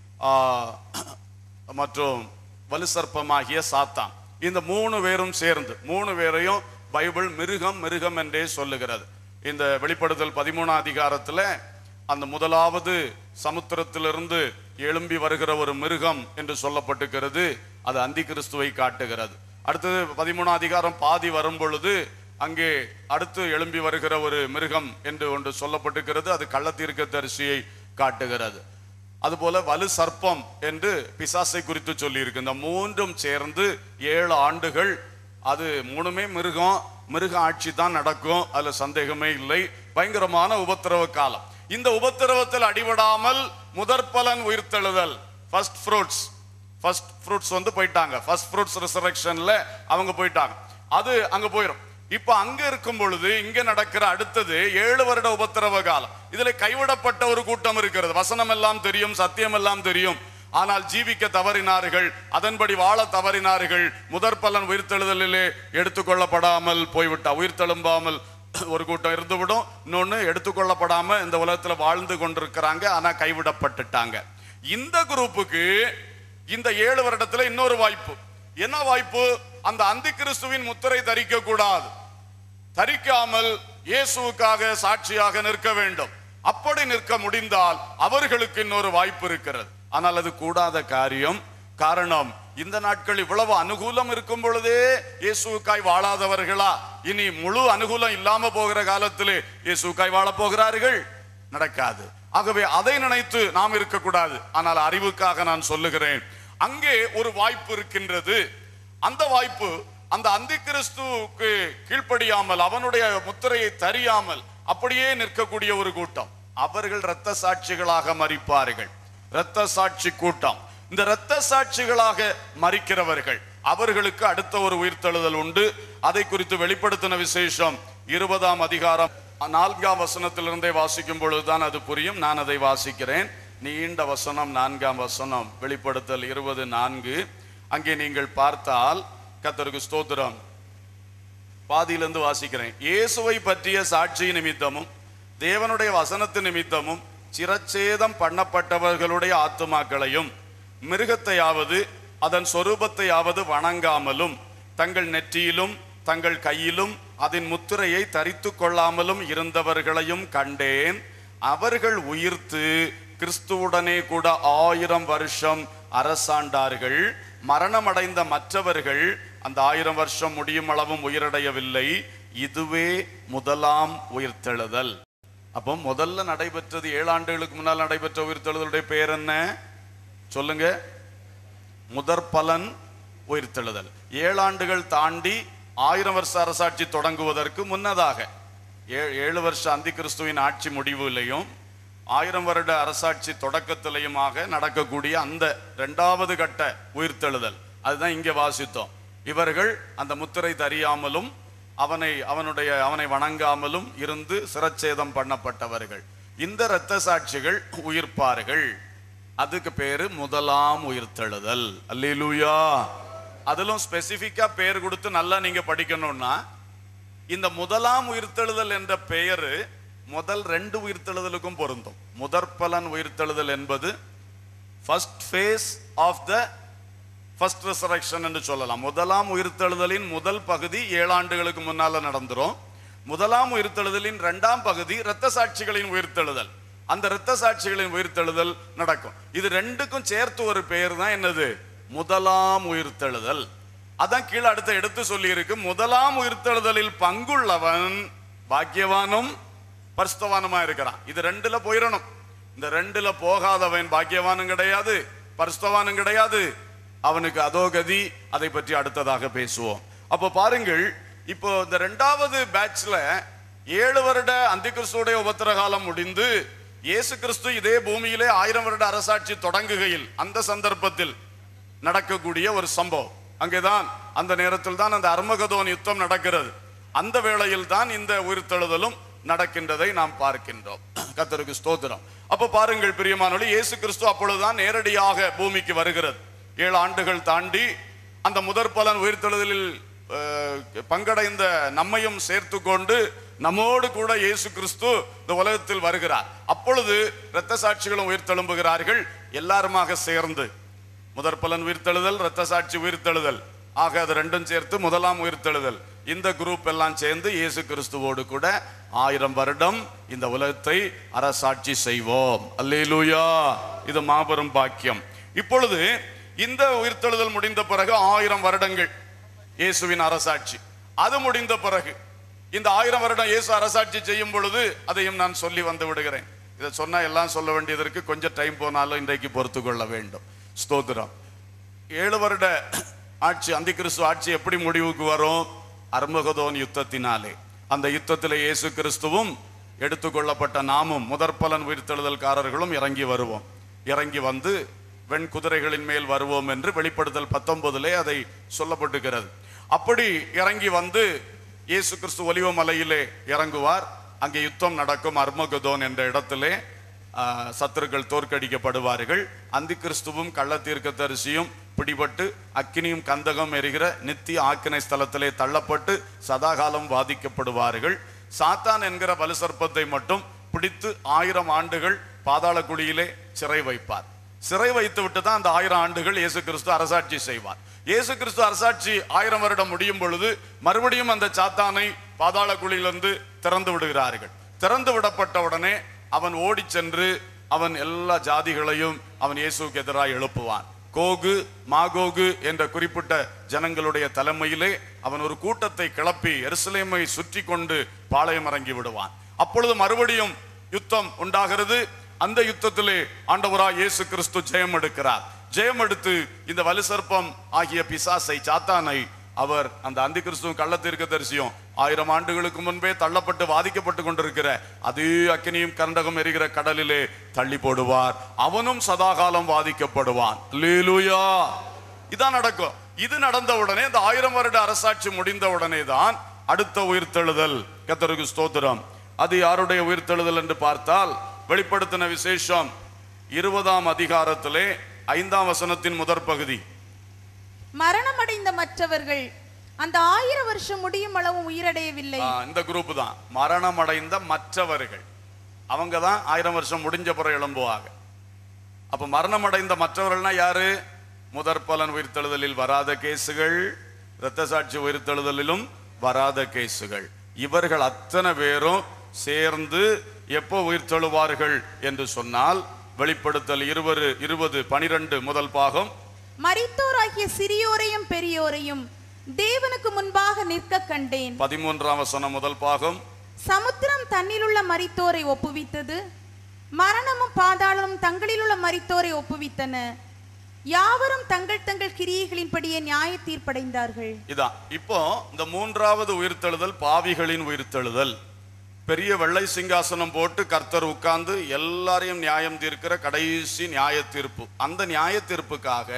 மற்றும் வலுசர்ப்பமாகிய சாத்தான் இந்த மூணு பேரும் சேர்ந்து மூணு பேரையும் பைபிள் மிருகம் மிருகம் என்றே சொல்லுகிறது இந்த வெளிப்படுத்தல் பதிமூணாம் அதிகாரத்துல அந்த முதலாவது சமுத்திரத்திலிருந்து எழும்பி வருகிற ஒரு மிருகம் என்று சொல்லப்பட்டிருக்கிறது அது அந்தி கிறிஸ்துவை காட்டுகிறது அடுத்தது பதிமூணாம் அதிகாரம் பாதி வரும் பொழுது அங்கே அடுத்து எழும்பி வருகிற ஒரு மிருகம் என்று ஒன்று சொல்லப்பட்டிருக்கிறது அது கள்ளத்தீர்க்க தரிசியை காட்டுகிறது அதுபோல வலு சர்ப்பம் என்று பிசாசை குறித்து சொல்லியிருக்கு இந்த மூன்றும் சேர்ந்து ஏழு ஆண்டுகள் அது மூணுமே மிருகம் மிருக ஆட்சி தான் நடக்கும் அதுல சந்தேகமே இல்லை பயங்கரமான உபத்திரவ காலம் இந்த உபத்திரவத்தில் அடிபடாமல் முதற் பலன் உயிர்த்தெழுதல் ஃபர்ஸ்ட் ஃப்ரூட்ஸ் ஃபர்ஸ்ட் ஃப்ரூட்ஸ் வந்து போயிட்டாங்க ஃபர்ஸ்ட் ஃப்ரூட்ஸ் ரிசரக்ஷன்ல அவங்க போயிட்டாங்க அது அங்க போயிடும் இப்ப அங்க இருக்கும் பொழுது இங்க நடக்கிற அடுத்தது ஏழு வருட உபத்திரவ காலம் இதுல கைவிடப்பட்ட ஒரு கூட்டம் இருக்கிறது வசனம் எல்லாம் தெரியும் சத்தியம் எல்லாம் தெரியும் ஆனால் ஜீவிக்க தவறினார்கள் அதன்படி வாழ தவறினார்கள் முதற் பலன் உயிர்த்தெழுதலிலே எடுத்துக்கொள்ளப்படாமல் போய்விட்டா உயிர்த்தெழும்பாமல் ஒரு கூட்டம் இருந்துவிடும் இன்னொன்னு எடுத்துக்கொள்ளப்படாம இந்த உலகத்துல வாழ்ந்து கொண்டிருக்கிறாங்க ஆனா கைவிடப்பட்டுட்டாங்க இந்த குரூப்புக்கு இந்த ஏழு வருடத்துல இன்னொரு வாய்ப்பு என்ன வாய்ப்பு அந்த அந்தி கிறிஸ்துவின் முத்திரை தரிக்க கூடாது தரிக்காமல் இயேசுவுக்காக சாட்சியாக நிற்க வேண்டும் அப்படி நிற்க முடிந்தால் அவர்களுக்கு இன்னொரு வாய்ப்பு இருக்கிறது ஆனால் அது கூடாத காரியம் காரணம் இந்த நாட்கள் இவ்வளவு அனுகூலம் இருக்கும் பொழுதே இயேசுவுக்காய் வாழாதவர்களா இனி முழு அனுகூலம் இல்லாம போகிற காலத்திலே இயேசுக்காய் வாழ போகிறார்கள் நடக்காது ஆகவே அதை நினைத்து நாம் இருக்கக்கூடாது ஆனால் அறிவுக்காக நான் சொல்லுகிறேன் அங்கே ஒரு வாய்ப்பு இருக்கின்றது அந்த வாய்ப்பு அந்த அந்தி கிறிஸ்துவுக்கு கீழ்ப்படியாமல் அவனுடைய முத்திரையை தரியாமல் அப்படியே நிற்கக்கூடிய ஒரு கூட்டம் அவர்கள் இரத்த சாட்சிகளாக மறிப்பார்கள் இரத்த சாட்சி கூட்டம் இந்த இரத்த சாட்சிகளாக மறிக்கிறவர்கள் அவர்களுக்கு அடுத்த ஒரு உயிர்த்தெழுதல் உண்டு அதை குறித்து வெளிப்படுத்தின விசேஷம் இருபதாம் அதிகாரம் நான்காம் வசனத்திலிருந்தே வாசிக்கும் பொழுதுதான் அது புரியும் நான் அதை வாசிக்கிறேன் நீண்ட வசனம் நான்காம் வசனம் வெளிப்படுத்தல் இருபது நான்கு அங்கே நீங்கள் பார்த்தால் கத்தருக்கு ஸ்தோத்திரம் பாதியிலிருந்து வாசிக்கிறேன் இயேசுவை பற்றிய சாட்சி நிமித்தமும் தேவனுடைய வசனத்து நிமித்தமும் சிரச்சேதம் பண்ணப்பட்டவர்களுடைய ஆத்துமாக்களையும் மிருகத்தையாவது அதன் சொரூபத்தையாவது வணங்காமலும் தங்கள் நெற்றியிலும் தங்கள் கையிலும் அதன் முத்திரையை தரித்து கொள்ளாமலும் இருந்தவர்களையும் கண்டேன் அவர்கள் உயிர்த்து கிறிஸ்துவுடனே கூட ஆயிரம் வருஷம் அரசாண்டார்கள் மரணமடைந்த மற்றவர்கள் அந்த ஆயிரம் வருஷம் முடியும் அளவும் உயிரடையவில்லை இதுவே முதலாம் உயிர்த்தெழுதல் அப்போ முதல்ல நடைபெற்றது ஏழு ஆண்டுகளுக்கு முன்னால் நடைபெற்ற உயிர்த்தெழுதலுடைய பேர் என்ன சொல்லுங்க முதற் பலன் உயிர்த்தெழுதல் ஏழு ஆண்டுகள் தாண்டி ஆயிரம் வருஷ அரசாட்சி தொடங்குவதற்கு முன்னதாக ஏ- ஏழு வருஷ அந்தி கிறிஸ்துவின் ஆட்சி முடிவிலையும் ஆயிரம் வருட அரசாட்சி தொடக்கத்திலையுமாக நடக்கக்கூடிய அந்த இரண்டாவது கட்ட உயிர்த்தெழுதல் அதுதான் இங்கே வாசித்தோம் இவர்கள் அந்த முத்திரை தறியாமலும் அவனை அவனுடைய அவனை வணங்காமலும் இருந்து சிரச்சேதம் பண்ணப்பட்டவர்கள் இந்த இரத்த சாட்சிகள் உயிர்ப்பார்கள் அதுக்கு பேரு முதலாம் உயிர்த்தெழுதல் அல்லேலூயா அதிலும் ஸ்பெசிபிக்கா பேர் கொடுத்து நல்லா நீங்க படிக்கணும்னா இந்த முதலாம் உயிர்த்தெழுதல் என்ற பெயரு முதல் ரெண்டு உயிர்த்தெழுதலுக்கும் பொருந்தும் முதற் பலன் உயிர்த்தெழுதல் என்பது first phase of the first resurrection என்று சொல்லலாம் முதலாம் உயிர்த்தெழுதலின் முதல் பகுதி ஏழு ஆண்டுகளுக்கு முன்னால நடந்துரும் முதலாம் உயிர்த்தெழுதலின் இரண்டாம் பகுதி இரத்த சாட்சிகளின் உயிர்த்தெழுதல் அந்த இரத்த சாட்சிகளின் உயிர்த்தெழுதல் நடக்கும் இது ரெண்டுக்கும் சேர்த்து ஒரு பெயர் தான் என்னது முதலாம் உயிர்த்தெழுதல் அதான் கீழே அடுத்து எடுத்து சொல்லி இருக்கு முதலாம் உயிர்த்தெழுதலில் பங்குள்ளவன் பாக்கியவானும் பரிசுத்தவானுமா இருக்கிறான் இது ரெண்டுல போயிடணும் இந்த ரெண்டுல போகாதவன் பாக்கியவானும் கிடையாது பரிசுத்தவானும் கிடையாது அவனுக்கு அதோ கதி அதை பற்றி அடுத்ததாக பேசுவோம் அப்போ பாருங்கள் இப்போ இந்த ரெண்டாவது பேட்ச்ல ஏழு வருட அந்தி கிறிஸ்துடைய உபத்திர காலம் முடிந்து இயேசு கிறிஸ்து இதே பூமியிலே ஆயிரம் வருட அரசாட்சி தொடங்குகையில் அந்த சந்தர்ப்பத்தில் நடக்கக்கூடிய ஒரு சம்பவம் அங்கேதான் அந்த நேரத்தில் தான் அந்த அர்மகதோன் யுத்தம் நடக்கிறது அந்த வேளையில் தான் இந்த உயிர்த்தெழுதலும் நடக்கின்றதை நாம் பார்க்கின்றோம் கர்த்தருக்கு ஸ்தோத்திரம் அப்ப பாருங்கள் பிரியமானவர்களே இயேசு கிறிஸ்து அப்பொழுதுதான் நேரடியாக பூமிக்கு வருகிறது ஏழு ஆண்டுகள் தாண்டி அந்த முதற் பலன் உயிர்த்தெழுதலில் அஹ், பங்கடைந்த நம்மையும் சேர்த்து கொண்டு நம்மோடு கூட இயேசு கிறிஸ்து இந்த உலகத்தில் வருகிறார் அப்பொழுது இரத்த சாட்சிகளும் உயிர்த்தெழும்புகிறார்கள் எல்லாருமாக சேர்ந்து முதற் பலன் உயிர்த்தெழுதல் இரத்த சாட்சி உயிர்த்தெழுதல் ஆக அது ரெண்டும் சேர்த்து முதலாம் உயிர்த்தெழுதல் இந்த குரூப் எல்லாம் சேர்ந்து இயேசு கிறிஸ்துவோடு கூட ஆயிரம் வருடம் இந்த உலகத்தை அரசாட்சி செய்வோம் அல்லேலூயா இது மாபெரும் பாக்கியம் இப்பொழுது இந்த உயிர்த்தெழுதல் முடிந்த பிறகு ஆயிரம் வருடங்கள் இயேசுவின் அரசாட்சி அது முடிந்த பிறகு இந்த ஆயிரம் வருடம் இயேசு அரசாட்சி செய்யும் பொழுது அதையும் நான் சொல்லி வந்து விடுகிறேன் இதை சொன்னா எல்லாம் சொல்ல வேண்டியதற்கு கொஞ்சம் டைம் போனாலும் இன்றைக்கு பொறுத்து கொள்ள வேண்டும் ஸ்தோத்திரம் ஏழு வருட ஆட்சி அந்தி கிறிஸ்து ஆட்சி எப்படி முடிவுக்கு வரும் அர்மகதோன் யுத்தத்தினாலே அந்த யுத்தத்தில் இயேசு கிறிஸ்துவும் எடுத்துக்கொள்ளப்பட்ட நாமும் முதற்பலன் உயிர்த்தெழுதல்காரர்களும் இறங்கி வருவோம் இறங்கி வந்து வெண் குதிரைகளின் மேல் வருவோம் என்று வெளிப்படுத்தல் பத்தொன்பதிலே அதை சொல்லப்பட்டிருக்கிறது அப்படி இறங்கி வந்து இயேசு கிறிஸ்து ஒலிவ மலையிலே இறங்குவார் அங்கே யுத்தம் நடக்கும் அர்மகதோன் என்ற இடத்திலே ஆ, சத்துருக்கள் தோற்கடிக்கப்படுவார்கள் அந்தி கிறிஸ்துவும் கள்ள தீர்க்கதரிசியும் பிடிபட்டு அக்கினியும் கந்தகம் எரிகிற நித்திய ஆக்கினை ஸ்தலத்திலே தள்ளப்பட்டு சதாகாலம் வாதிக்கப்படுவார்கள் சாத்தான் என்கிற வலுசர்ப்பத்தை மட்டும் பிடித்து ஆயிரம் ஆண்டுகள் பாதாள குழியிலே சிறை வைப்பார் சிறை வைத்து விட்டு தான் அந்த ஆயிரம் ஆண்டுகள் இயேசு கிறிஸ்து அரசாட்சி செய்வார் இயேசு கிறிஸ்து அரசாட்சி ஆயிரம் வருடம் முடியும் பொழுது மறுபடியும் அந்த சாத்தானை பாதாள குழியிலிருந்து திறந்து விடுகிறார்கள் திறந்து விடப்பட்ட உடனே அவன் ஓடிச் சென்று அவன் எல்லா ஜாதிகளையும் அவன் இயேசுவுக்கு எதிராக எழுப்புவான் கோகு மாகோகு என்ற குறிப்பிட்ட ஜனங்களுடைய தலைமையிலே அவன் ஒரு கூட்டத்தை கிளப்பி எருசலேமை சுற்றி கொண்டு பாளையம் இறங்கி விடுவான் அப்பொழுது மறுபடியும் யுத்தம் உண்டாகிறது அந்த யுத்தத்திலே ஆண்டவராய் இயேசு கிறிஸ்து ஜெயம் எடுக்கிறார் ஜெயம் எடுத்து இந்த வலுசர்ப்பம் ஆகிய பிசாசை சாத்தானை அவர் அந்த அந்தி கிறிஸ்துவும் கள்ளத்தீர்க்க தரிசியும் ஆயிரம் ஆண்டுகளுக்கு முன்பே தள்ளப்பட்டு வாதிக்கப்பட்டு கொண்டிருக்கிற அதே அக்கினியும் கண்டகம் எரிகிற கடலிலே தள்ளி போடுவார் அவனும் சதாகாலம் வாதிக்கப்படுவான் அல்லேலூயா இதான் நடக்கும் இது நடந்த உடனே இந்த ஆயிரம் வருட அரசாட்சி முடிந்த உடனே தான் அடுத்த உயிர்த்தெழுதல் கத்தருக்கு ஸ்தோத்திரம் அது யாருடைய உயிர்த்தெழுதல் என்று பார்த்தால் வெளிப்படுத்தின விசேஷம் இருபதாம் அதிகாரத்திலே ஐந்தாம் வசனத்தின் முதற் பகுதி மரணமடைந்த மற்றவர்கள் அந்த ஆயிரம் வருஷம் முடியும் அளவும் உயிரடையவில்லை ஆ, இந்த குரூப் தான் மரணம் அடைந்த மற்றவர்கள் அவங்க தான் ஆயிரம் வருஷம் முடிஞ்ச பிறகு எழும்புவாங்க அப்ப மரணம் அடைந்த மற்றவர்கள்னா யாரு முதற் பலன் உயிர்த்தெழுதலில் வராத கேசுகள் இரத்த சாட்சி உயிர்த்தெழுதலிலும் வராத கேசுகள் இவர்கள் அத்தனை பேரும் சேர்ந்து எப்போ உயிர்த்தெழுவார்கள் என்று சொன்னால் வெளிப்படுத்தல் இருபது இருபது பனிரெண்டு முதல் பாகம் மரித்தோராகிய சிறியோரையும் பெரியோரையும் தேவனுக்கு முன்பாக நிற்க கண்டேன் பதிமூன்றாம் வசனம் முதல் பாகம் சமுத்திரம் தன்னிலுள்ள மரித்தோரை ஒப்புவித்தது மரணமும் பாதாளமும் தங்களிலுள்ள மரித்தோரை ஒப்புவித்தன யாவரும் தங்கள் தங்கள் கிரியைகளின்படியே நியாய தீர்ப்படைந்தார்கள் இதான் இப்போ இந்த மூன்றாவது உயிர்த்தெழுதல் பாவிகளின் உயிர்த்தெழுதல் பெரிய வெள்ளை சிங்காசனம் போட்டு கர்த்தர் உட்கார்ந்து எல்லாரையும் நியாயம் தீர்க்கிற கடைசி நியாய தீர்ப்பு அந்த நியாய தீர்ப்புக்காக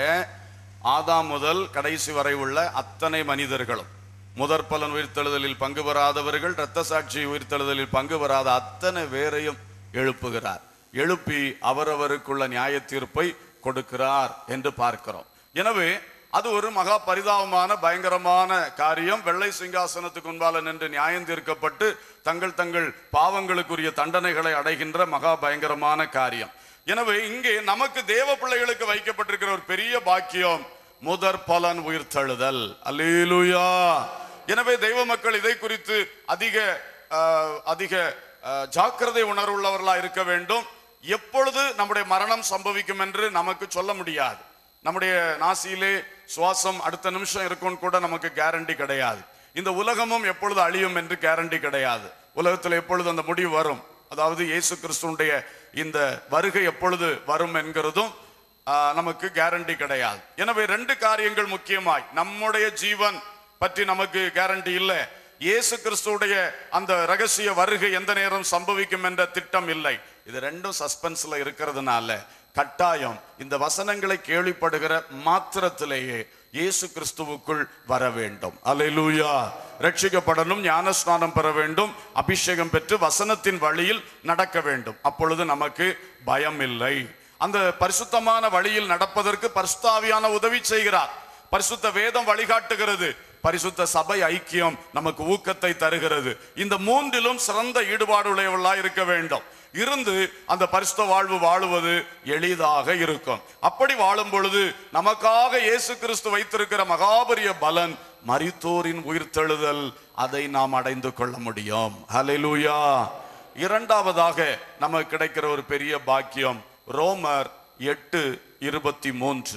ஆதாம் முதல் கடைசி வரை உள்ள அத்தனை மனிதர்களும் முதற் பலன் உயிர்த்தெழுதலில் பங்கு பெறாதவர்கள் இரத்த சாட்சி உயிர்த்தெழுதலில் பங்கு பெறாத அத்தனை பேரையும் எழுப்புகிறார் எழுப்பி அவரவருக்குள்ள நியாய தீர்ப்பை கொடுக்கிறார் என்று பார்க்கிறோம் எனவே அது ஒரு மகா பரிதாபமான பயங்கரமான காரியம் வெள்ளை சிங்காசனத்துக்கு முன்பால நின்று நியாயம் தீர்க்கப்பட்டு தங்கள் தங்கள் பாவங்களுக்குரிய தண்டனைகளை அடைகின்ற மகா பயங்கரமான காரியம் எனவே இங்கே நமக்கு தேவ பிள்ளைகளுக்கு வைக்கப்பட்டிருக்கிற ஒரு பெரிய பாக்கியம் முதற் பலன் உயிர்த்தெழுதல் அல்லேலூயா எனவே தெய்வ மக்கள் இதை குறித்து அதிக ஆஹ், அதிக ஆஹ், ஜாக்கிரதை உணர்வுள்ளவர்களா இருக்க வேண்டும் எப்பொழுது நம்முடைய மரணம் சம்பவிக்கும் என்று நமக்கு சொல்ல முடியாது நம்முடைய நாசியிலே சுவாசம் அடுத்த நிமிஷம் இருக்கும்னு கூட நமக்கு கேரண்டி கிடையாது இந்த உலகமும் எப்பொழுது அழியும் என்று கேரண்டி கிடையாது உலகத்தில் எப்பொழுது அந்த முடிவு வரும் அதாவது இயேசு கிறிஸ்துடைய இந்த வருகை எப்பொழுது வரும் என்கிறதும் ஆஹ், நமக்கு கேரண்டி கிடையாது எனவே ரெண்டு காரியங்கள் முக்கியமாய் நம்முடைய ஜீவன் பற்றி நமக்கு கேரண்டி இல்லை இயேசு கிறிஸ்துடைய அந்த ரகசிய வருகை எந்த நேரம் சம்பவிக்கும் என்ற திட்டம் இல்லை இது ரெண்டும் சஸ்பென்ஸ்ல இருக்கிறதுனால கட்டாயம் இந்த வசனங்களை கேள்விப்படுகிற மாத்திரத்திலேயே இயேசு கிறிஸ்துவுக்குள் வர வேண்டும் அல்லேலூயா ரட்சிக்கப்படணும் ஞானஸ்நானம் பெற வேண்டும் அபிஷேகம் பெற்று வசனத்தின் வழியில் நடக்க வேண்டும் அப்பொழுது நமக்கு பயம் இல்லை அந்த பரிசுத்தமான வழியில் நடப்பதற்கு பரிசுத்தாவியான உதவி செய்கிறார் பரிசுத்த வேதம் வழிகாட்டுகிறது பரிசுத்த சபை ஐக்கியம் நமக்கு ஊக்கத்தை தருகிறது இந்த மூன்றிலும் சிறந்த ஈடுபாடு உடையவர்களா இருக்க வேண்டும் இருந்து அந்த பரிசுத்த வாழ்வு வாழுவது எளிதாக இருக்கும் அப்படி வாழும் பொழுது நமக்காக இயேசு கிறிஸ்து வைத்திருக்கிற மகாபரிய பலன் மரித்தோரின் உயிர்த்தெழுதல் அதை நாம் அடைந்து கொள்ள முடியும் ஹalleluya இரண்டாவதாக நமக்கு கிடைக்கிற ஒரு பெரிய பாக்கியம் ரோமர் எட்டு இருபத்தி மூன்று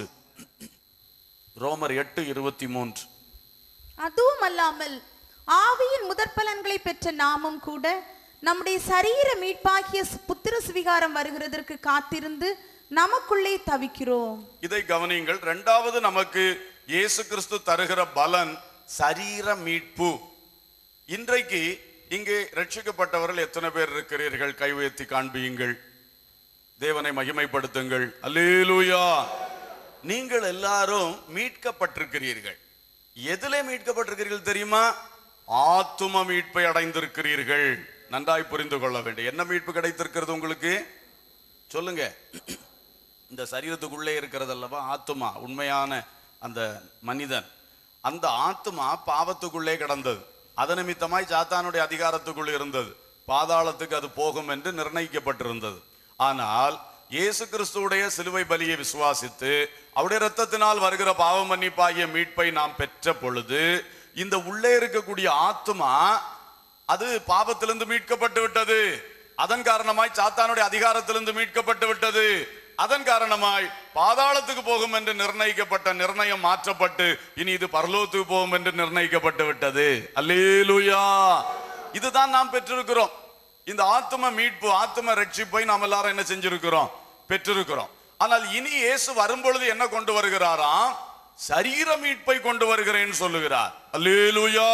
ரோமர் எட்டு இருபத்தி மூன்று அதுவும் அல்லாமல் ஆவியின் முதற்பலன்களை பெற்ற நாமும் கூட நம்முடைய சரீர மீட்பாகிய புத்திர சுவிகாரம் வருகிறதற்கு காத்திருந்து நமக்குள்ளே தவிக்கிறோம் இதை கவனியுங்கள் இரண்டாவது நமக்கு இயேசு கிறிஸ்து தருகிற பலன் சரீர மீட்பு இன்றைக்கு இங்கே ரட்சிக்கப்பட்டவர்கள் எத்தனை பேர் இருக்கிறீர்கள் கை உயர்த்தி காண்பியுங்கள் தேவனை மகிமைப்படுத்துங்கள் அல்லேலூயா நீங்கள் எல்லாரும் மீட்கப்பட்டிருக்கிறீர்கள் எதிலே மீட்கப்பட்டிருக்கிறீர்கள் தெரியுமா ஆத்தும மீட்பை அடைந்திருக்கிறீர்கள் நன்றாய் புரிந்து கொள்ள வேண்டும் என்ன மீட்பு கிடைத்திருக்கிறது உங்களுக்கு சொல்லுங்க இந்த சரீரத்துக்குள்ளே இருக்கிறது அல்லவா ஆத்துமா உண்மையான அந்த மனிதன் அந்த ஆத்துமா பாவத்துக்குள்ளே கிடந்தது அது நிமித்தமாய் சாத்தானுடைய அதிகாரத்துக்குள் இருந்தது பாதாளத்துக்கு அது போகும் என்று நிர்ணயிக்கப்பட்டிருந்தது ஆனால் இயேசு கிறிஸ்துவுடைய சிலுவை பலியை விசுவாசித்து அவருடைய இரத்தத்தினால் வருகிற பாவ மன்னிப்பாகிய மீட்பை நாம் பெற்ற பொழுது இந்த உள்ளே இருக்கக்கூடிய ஆத்துமா அது பாவத்திலிருந்து மீட்கப்பட்டு விட்டது அதன் காரணமாய் சாத்தானுடைய அதிகாரத்திலிருந்து மீட்கப்பட்டு விட்டது அதன் காரணமாய் பாதாளத்துக்கு போகும் என்று நிர்ணயிக்கப்பட்ட நிர்ணயம் மாற்றப்பட்டு இனி இது பரலோகத்துக்கு போகும் என்று நிர்ணயிக்கப்பட்டு விட்டது அல்லேலூயா இதுதான் நாம் பெற்றிருக்கிறோம் இந்த ஆத்தும மீட்பு ஆத்தும ரட்சிப்பை நாம் எல்லாரும் என்ன செஞ்சிருக்கிறோம் பெற்றிருக்கிறோம் ஆனால் இனி இயேசு வரும்பொழுது என்ன கொண்டு வருகிறாராம் சரீர மீட்பை கொண்டு வருகிறேன்னு சொல்லுகிறார் அல்லேலூயா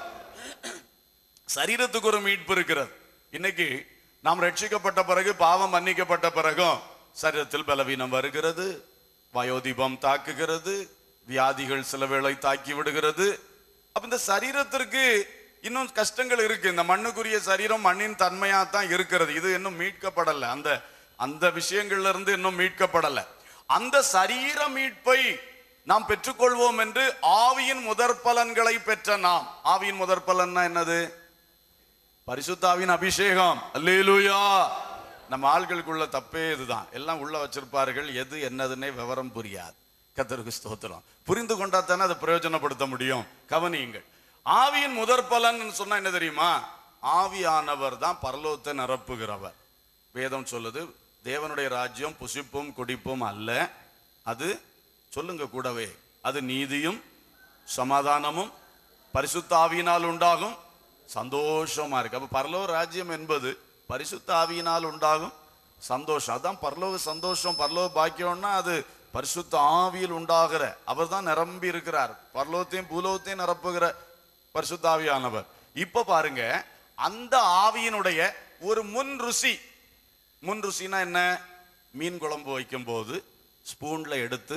சரீரத்துக்கு ஒரு மீட்பு இருக்கிறது இன்னைக்கு நாம் ரட்சிக்கப்பட்ட பிறகு பாவம் மன்னிக்கப்பட்ட பிறகும் சரீரத்தில் பலவீனம் வருகிறது வயோதிபம் தாக்குகிறது வியாதிகள் சில வேளை தாக்கி விடுகிறது அப்ப இந்த சரீரத்திற்கு இன்னும் கஷ்டங்கள் இருக்கு இந்த மண்ணுக்குரிய சரீரம் மண்ணின் தன்மையா தான் இருக்கிறது இது இன்னும் மீட்கப்படல அந்த அந்த விஷயங்கள்ல இருந்து இன்னும் மீட்கப்படல அந்த சரீர மீட்பை நாம் பெற்றுக்கொள்வோம் என்று ஆவியின் முதற் பலன்களை பெற்ற நாம் ஆவியின் முதற் பலன்னா என்னது பரிசுத்தாவின் அபிஷேகம் அல்லேலூயா நம்ம ஆள்களுக்குள்ள தப்பே இதுதான் எல்லாம் உள்ள வச்சிருப்பார்கள் எது என்னதுன்னே விவரம் புரியாது கத்தருக்கு ஸ்தோத்திரம் புரிந்து கொண்டா தானே அதை பிரயோஜனப்படுத்த முடியும் கவனியுங்கள் ஆவியின் முதற் பலன் சொன்னா என்ன தெரியுமா ஆவியானவர் தான் பரலோகத்தை நிரப்புகிறவர் வேதம் சொல்லுது தேவனுடைய ராஜ்யம் புசிப்பும் குடிப்பும் அல்ல அது சொல்லுங்க கூடவே அது நீதியும் சமாதானமும் பரிசுத்த ஆவியினால் உண்டாகும் சந்தோஷமா இருக்கு அப்ப பரலோக ராஜ்யம் என்பது பரிசுத்த ஆவியினால் உண்டாகும் சந்தோஷம் அதான் பரலோக சந்தோஷம் பரலோக பாக்கியம்னா அது பரிசுத்த ஆவியில் உண்டாகிற அவர் தான் நிரம்பி இருக்கிறார் பரலோகத்தையும் பூலோகத்தையும் நிரப்புகிற பரிசுத்த ஆவியானவர் இப்ப பாருங்க அந்த ஆவியினுடைய ஒரு முன் ருசி முன் ருசினா என்ன மீன் குழம்பு வைக்கும் போது ஸ்பூன்ல எடுத்து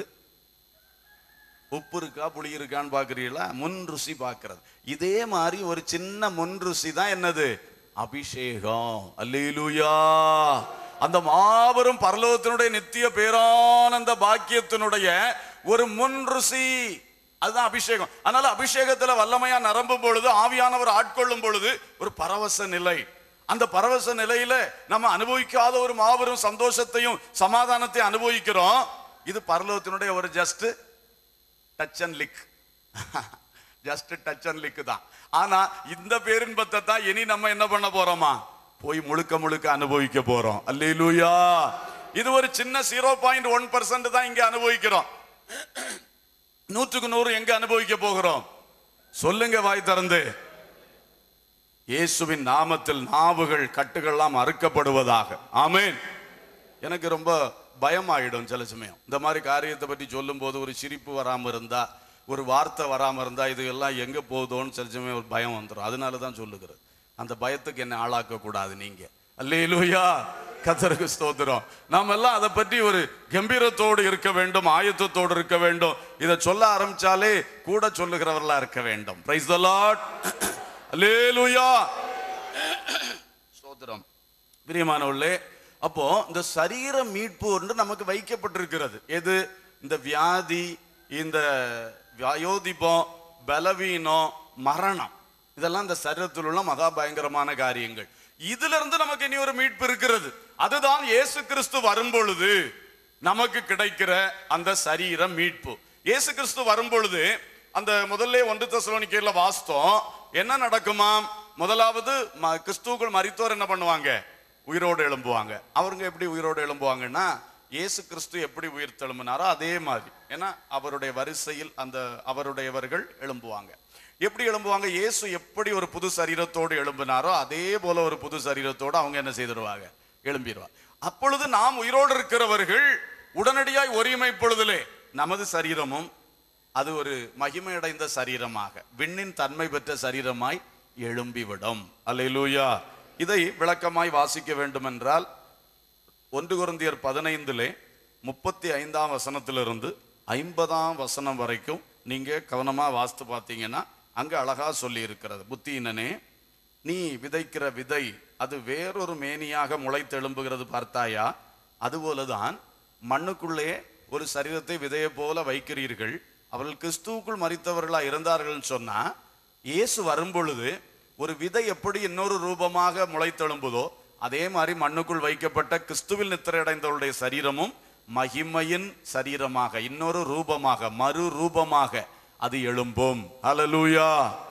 உப்பு இருக்கா புளி இருக்கான்னு பாக்குறீங்களா முன் ருசி பார்க்கிறது இதே மாதிரி ஒரு சின்ன முன் ருசி தான் என்னது அபிஷேகம் அல்லேலூயா அந்த மாபெரும் பரலோகத்தினுடைய நித்திய பேரானந்த பாக்கியத்தினுடைய ஒரு முன் ருசி அதுதான் அபிஷேகம் அதனால அபிஷேகத்துல வல்லமையா நிரம்பும் பொழுது ஆவியானவர் ஆட்கொள்ளும் பொழுது ஒரு பரவச நிலை அந்த பரவச நிலையில நம்ம அனுபவிக்காத ஒரு மாபெரும் சந்தோஷத்தையும் சமாதானத்தையும் அனுபவிக்கிறோம் இது பரலோகத்தினுடைய ஒரு just touch and lick just touch and lick தான் ஆனா இந்த பேரின்பத்தை தான் இனி நம்ம என்ன பண்ண போறோமா போய் முழுக்க முழுக்க அனுபவிக்க போறோம் அல்லேலூயா இது ஒரு சின்ன ஜீரோ பாயிண்ட் ஒன் பர்சன்ட் தான் இங்க அனுபவிக்கிறோம் நூற்றுக்கு நூறு எங்க அனுபவிக்க போகிறோம் சொல்லுங்க வாய் திறந்து இயேசுவின் நாமத்தில் நாவுகள் கட்டுகள்லாம் அறுக்கப்படுவதாக ஆமென் எனக்கு ரொம்ப பயமாயிடும் சில சமயம் இந்த மாதிரி காரியத்தை பற்றி சொல்லும்போது ஒரு சிரிப்பு வராம இருந்தா ஒரு வார்த்தை வராம இருந்தா இது எல்லாம் எங்க போகுதோன்னு சில சமயம் ஒரு பயம் வந்துடும் அதனால தான் சொல்லுகிறது அந்த பயத்துக்கு என்னை ஆளாக்க கூடாது நீங்க அல்லேலூயா கத்தருக்கு ஸ்தோத்திரம் நாம் எல்லாம் அதை பற்றி ஒரு கம்பீரத்தோடு இருக்க வேண்டும் ஆயத்தத்தோடு இருக்க வேண்டும் இதை சொல்ல ஆரம்பிச்சாலே கூட சொல்லுகிறவர்களா இருக்க வேண்டும் பிரைஸ் த லார்ட் அல்லேலூயா ஸ்தோத்திரம் பிரியமானவர்களே அப்போ இந்த சரீர மீட்பு ஒன்று நமக்கு வைக்கப்பட்டிருக்கிறது எது இந்த வியாதி இந்த வயோதிபம் பலவீனம் மரணம் இதெல்லாம் இந்த சரீரத்தில் உள்ள மகா பயங்கரமான காரியங்கள் இதுல இருந்து நமக்கு இனி ஒரு மீட்பு இருக்கிறது அதுதான் இயேசு கிறிஸ்து வரும்பொழுது நமக்கு கிடைக்கிற அந்த சரீர மீட்பு இயேசு கிறிஸ்து வரும்பொழுது அந்த முதல்ல ஒன்று தசலோனிக்கையில வாஸ்தம் என்ன நடக்குமாம் முதலாவது ம- கிறிஸ்துவுக்குள் மரித்தோர் என்ன பண்ணுவாங்க உயிரோடு எழும்புவாங்க அவருங்க எப்படி உயிரோடு எழும்புவாங்கன்னா இயேசு கிறிஸ்து எப்படி உயிர் தெழும்பினாரோ அதே மாதிரி ஏன்னா அவருடைய வரிசையில் அந்த அவருடையவர்கள் எழும்புவாங்க எப்படி எழும்புவாங்க இயேசு எப்படி ஒரு புது சரீரத்தோடு எழும்பினாரோ அதே போல ஒரு புது சரீரத்தோடு அவங்க என்ன செய்திருவாங்க எழும்பிடுவாங்க அப்பொழுது நாம் உயிரோடு இருக்கிறவர்கள் உடனடியாய் ஒருமை பொழுதிலே நமது சரீரமும் அது ஒரு மகிமையடைந்த சரீரமாக விண்ணின் தன்மை பெற்ற சரீரமாய் எழும்பிவிடும் அல்லேலூயா இதை விளக்கமாய் வாசிக்க வேண்டும் என்றால் ஒன்று குருந்தியர் பதினைந்திலே முப்பத்தி ஐந்தாம் வசனத்திலிருந்து ஐம்பதாம் வசனம் வரைக்கும் நீங்க கவனமா வாசித்து பார்த்தீங்கன்னா அங்க அழகா சொல்லி இருக்கிறது புத்தியினனே நீ விதைக்கிற விதை அது வேறொரு மேனியாக முளைத்தெழும்புகிறது பார்த்தாயா அதுபோலதான் மண்ணுக்குள்ளே ஒரு சரீரத்தை விதையை போல வைக்கிறீர்கள் அவர்கள் கிறிஸ்துவுக்குள் மறித்தவர்களா இருந்தார்கள் சொன்னா இயேசு வரும்பொழுது ஒரு விதை எப்படி இன்னொரு ரூபமாக முளைத்தெழும்புதோ அதே மாதிரி மண்ணுக்குள் வைக்கப்பட்ட கிறிஸ்துவில் நித்திரையடைந்தவருடைய சரீரமும் மகிமையின் சரீரமாக இன்னொரு ரூபமாக மறு ரூபமாக அது எழும்பும் ஹalleluya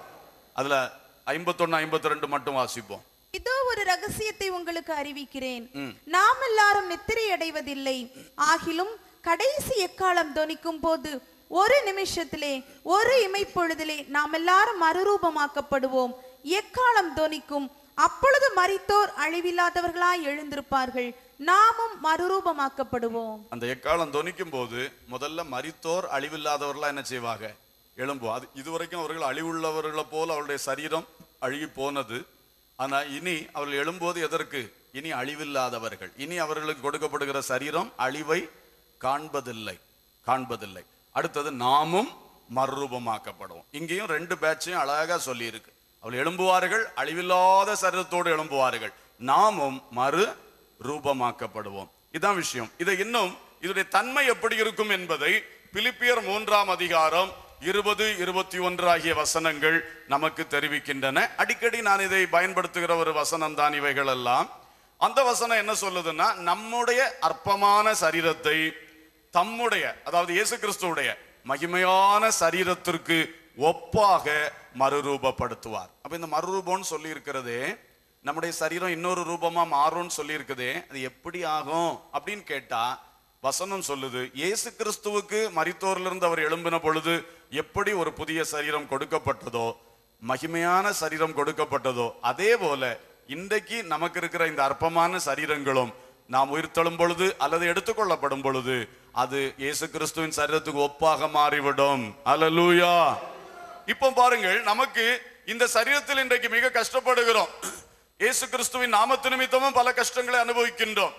அதுல ஐம்பத்தொன்னு ஐம்பத்தி ரெண்டு மட்டும் வாசிப்போம் இதோ ஒரு ரகசியத்தை உங்களுக்கு அறிவிக்கிறேன் நாம் எல்லாரும் நித்திரை அடைவதில்லை ஆகிலும் கடைசி எக்காலம் தொனிக்கும் போது ஒரு நிமிஷத்திலே ஒரு இமைப்பொழுதிலே நாம் எல்லாரும் மறுரூபமாக்கப்படுவோம் எக்காலம் தொனிக்கும் அப்பொழுது மரித்தோர் அழிவில்லாதவர்களாய் எழுந்திருப்பார்கள் நாமும் மறுரூபமாக்கப்படுவோம் அந்த எக்காலம் தொனிக்கும் போது முதல்ல மரித்தோர் அழிவில்லாதவர்களா என்ன செய்வாங்க எழும்பும் அது இதுவரைக்கும் அவர்கள் அழிவுள்ளவர்களை போல அவருடைய சரீரம் அழுகி போனது ஆனா இனி அவர்கள் எழும்போது எதற்கு இனி அழிவில்லாதவர்கள் இனி அவர்களுக்கு கொடுக்கப்படுகிற சரீரம் அழிவை காண்பதில்லை காண்பதில்லை அடுத்தது நாமும் மறுரூபமாக்கப்படும் இங்கேயும் ரெண்டு பேட்சையும் அழகா சொல்லி இருக்கு அவள் எழும்புவார்கள் அழிவில்லாத சரீரத்தோடு எழும்புவார்கள் நாமும் மறு ரூபமாக்கப்படுவோம் இதான் விஷயம் இதை இன்னும் இதனுடைய தன்மை எப்படி இருக்கும் என்பதை பிலிப்பியர் மூன்றாம் அதிகாரம் இருபது இருபத்தி ஒன்று ஆகிய வசனங்கள் நமக்கு தெரிவிக்கின்றன அடிக்கடி நான் இதை பயன்படுத்துகிற ஒரு வசனம் தான் இவைகள் எல்லாம் அந்த வசனம் என்ன சொல்லுதுன்னா நம்முடைய அற்பமான சரீரத்தை தம்முடைய அதாவது இயேசு கிறிஸ்துவுடைய மகிமையான சரீரத்திற்கு ஒப்பாக மறுரூபப்படுத்துவார் அப்ப இந்த மறுரூபம்னு சொல்லி இருக்கிறதே நம்முடைய சரீரம் இன்னொரு ரூபமா மாறும்னு சொல்லி இருக்குதே அது எப்படி ஆகும் அப்படின்னு கேட்டா வசனம் சொல்லுது இயேசு கிறிஸ்துவுக்கு மரித்தோரிலிருந்து அவர் எழும்பின பொழுது எப்படி ஒரு புதிய சரீரம் கொடுக்கப்பட்டதோ மகிமையான சரீரம் கொடுக்கப்பட்டதோ அதே போல இன்றைக்கு நமக்கு இருக்கிற இந்த அற்பமான சரீரங்களும் நாம் உயிர்த்தெழும் பொழுது அல்லது எடுத்துக்கொள்ளப்படும் பொழுது அது இயேசு கிறிஸ்துவின் சரீரத்துக்கு ஒப்பாக மாறிவிடும் அல்லேலூயா இப்போ பாருங்கள் நமக்கு இந்த சரீரத்தில் இன்றைக்கு மிக கஷ்டப்படுகிறோம் இயேசு கிறிஸ்துவின் நாமத்து நிமித்தமும் பல கஷ்டங்களை அனுபவிக்கின்றோம்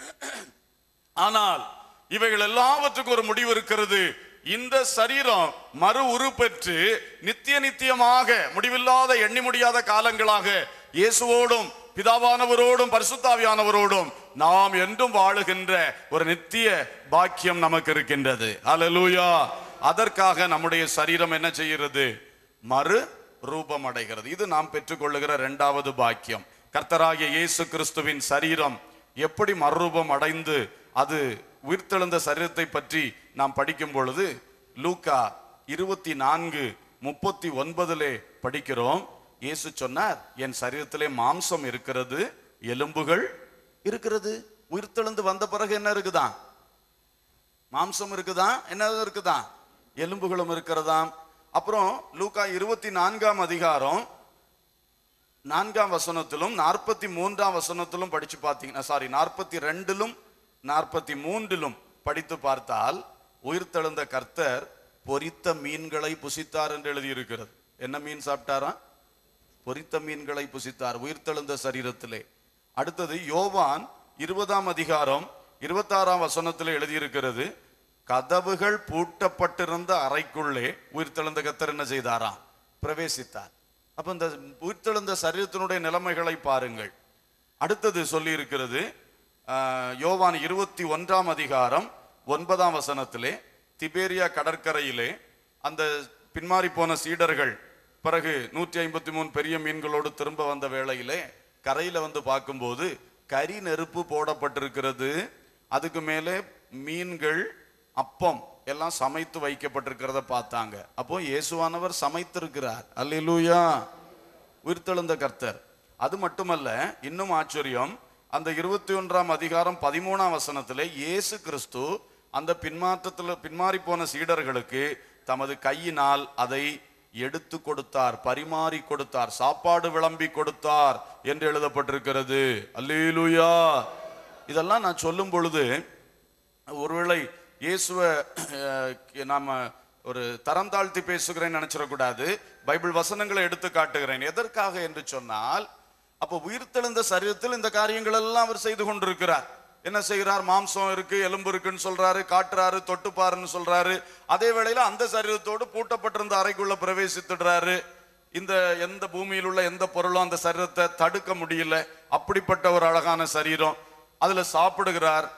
ஆனால் இவைகள் எல்லாவற்றுக்கும் ஒரு முடிவு இருக்கிறது இந்த சரீரம் மறு உருப்பெற்று நித்திய நித்தியமாக முடிவில்லாத எண்ணி முடியாத காலங்களாக இயேசுவோடும் பிதாவானவரோடும் பரிசுத்தாவியானவரோடும் நாம் என்றும் வாழுகின்ற ஒரு நித்திய பாக்கியம் நமக்கு இருக்கின்றது அல்லேலூயா அதற்காக நம்முடைய சரீரம் என்ன செய்கிறது மறு ரூபம் அடைகிறது இது நாம் பெற்றுக்கொள்ளுகிற இரண்டாவது பாக்கியம் கர்த்தராகிய இயேசு கிறிஸ்துவின் சரீரம் எப்படி மறுரூபம் அடைந்து அது உயிர்த்தெழுந்த சரீரத்தை பற்றி நாம் படிக்கும் பொழுது லூக்கா இருபத்தி நான்கு முப்பத்தி ஒன்பதிலே படிக்கிறோம் இயேசு சொன்னார் என் சரீரத்திலே மாம்சம் இருக்கிறது எலும்புகள் இருக்கிறது உயிர்த்தெழுந்து வந்த பிறகு என்ன இருக்குதான் மாம்சம் இருக்குதா என்ன இருக்குதான் எலும்புகளும் இருக்கிறதாம் அப்புறம் லூக்கா இருபத்தி நான்காம் அதிகாரம் நான்காம் வசனத்திலும் நாற்பத்தி மூன்றாம் வசனத்திலும் படிச்சு பார்த்தீங்கன்னா சாரி நாற்பத்தி ரெண்டிலும் நாற்பத்தி மூன்றிலும் படித்து பார்த்தால் உயிர்த்தெழுந்த கர்த்தர் பொரித்த மீன்களை புசித்தார் என்று எழுதியிருக்கிறது என்ன மீன் சாப்பிட்டாரா பொரித்த மீன்களை புசித்தார் உயிர்த்தெழுந்த சரீரத்திலே அடுத்தது யோவான் இருபதாம் அதிகாரம் இருபத்தாறாம் வசனத்தில் எழுதியிருக்கிறது கதவுகள் பூட்டப்பட்டிருந்த அறைக்குள்ளே உயிர்த்தெழுந்த கத்தர் என்ன செய்தாராம் பிரவேசித்தார் அப்ப இந்த உயிர்த்தெழுந்த சரீரத்தினுடைய நிலைமைகளை பாருங்கள் அடுத்தது சொல்லி இருக்கிறது யோவான் இருபத்தி ஒன்றாம் அதிகாரம் ஒன்பதாம் வசனத்திலே திபேரியா கடற்கரையிலே அந்த பின்மாறி போன சீடர்கள் பிறகு நூற்றி ஐம்பத்தி மூணு பெரிய மீன்களோடு திரும்ப வந்த வேளையிலே கரையில வந்து பார்க்கும்போது கரி நெருப்பு போடப்பட்டிருக்கிறது அதுக்கு மேலே மீன்கள் அப்பம் எல்லாம் சமைத்து வைக்கப்பட்டிருக்கிறத பார்த்தாங்க அப்போ இயேசுவானவர் சமைத்திருக்கிறார் அல்லேலூயா உயிர்த்தெழுந்த கர்த்தர் அது மட்டுமல்ல இன்னும் ஆச்சரியம் அந்த இருபத்தி ஒன்றாம் அதிகாரம் பதிமூணாம் வசனத்திலே இயேசு கிறிஸ்து அந்த பின்மாற்றத்தில் பின்மாறி போன சீடர்களுக்கு தமது கையினால் அதை எடுத்து கொடுத்தார் பரிமாறி கொடுத்தார் சாப்பாடு விளம்பி கொடுத்தார் என்று எழுதப்பட்டிருக்கிறது அல்லேலூயா இதெல்லாம் நான் சொல்லும் பொழுது ஒருவேளை இயேசுவை அஹ், நாம ஒரு தரம் தாழ்த்தி பேசுகிறேன்னு நினைச்சிடக்கூடாது பைபிள் வசனங்களை எடுத்து காட்டுகிறேன் எதற்காக என்று சொன்னால் அப்போ உயிர்த்தெழுந்த சரீரத்தில் இந்த காரியங்கள் எல்லாம் அவர் செய்து கொண்டிருக்கிறார் என்ன செய்கிறார் மாம்சம் இருக்கு எலும்பு இருக்குன்னு சொல்றாரு காட்டுறாரு தொட்டுப்பாருன்னு சொல்றாரு அதே வேளையில அந்த சரீரத்தோடு பூட்டப்பட்டிருந்த அறைக்குள்ள பிரவேசித்துடுறாரு இந்த எந்த பூமியில் உள்ள எந்த பொருளும் அந்த சரீரத்தை தடுக்க முடியல அப்படிப்பட்ட ஒரு அழகான சரீரம் அதுல சாப்பிடுகிறார்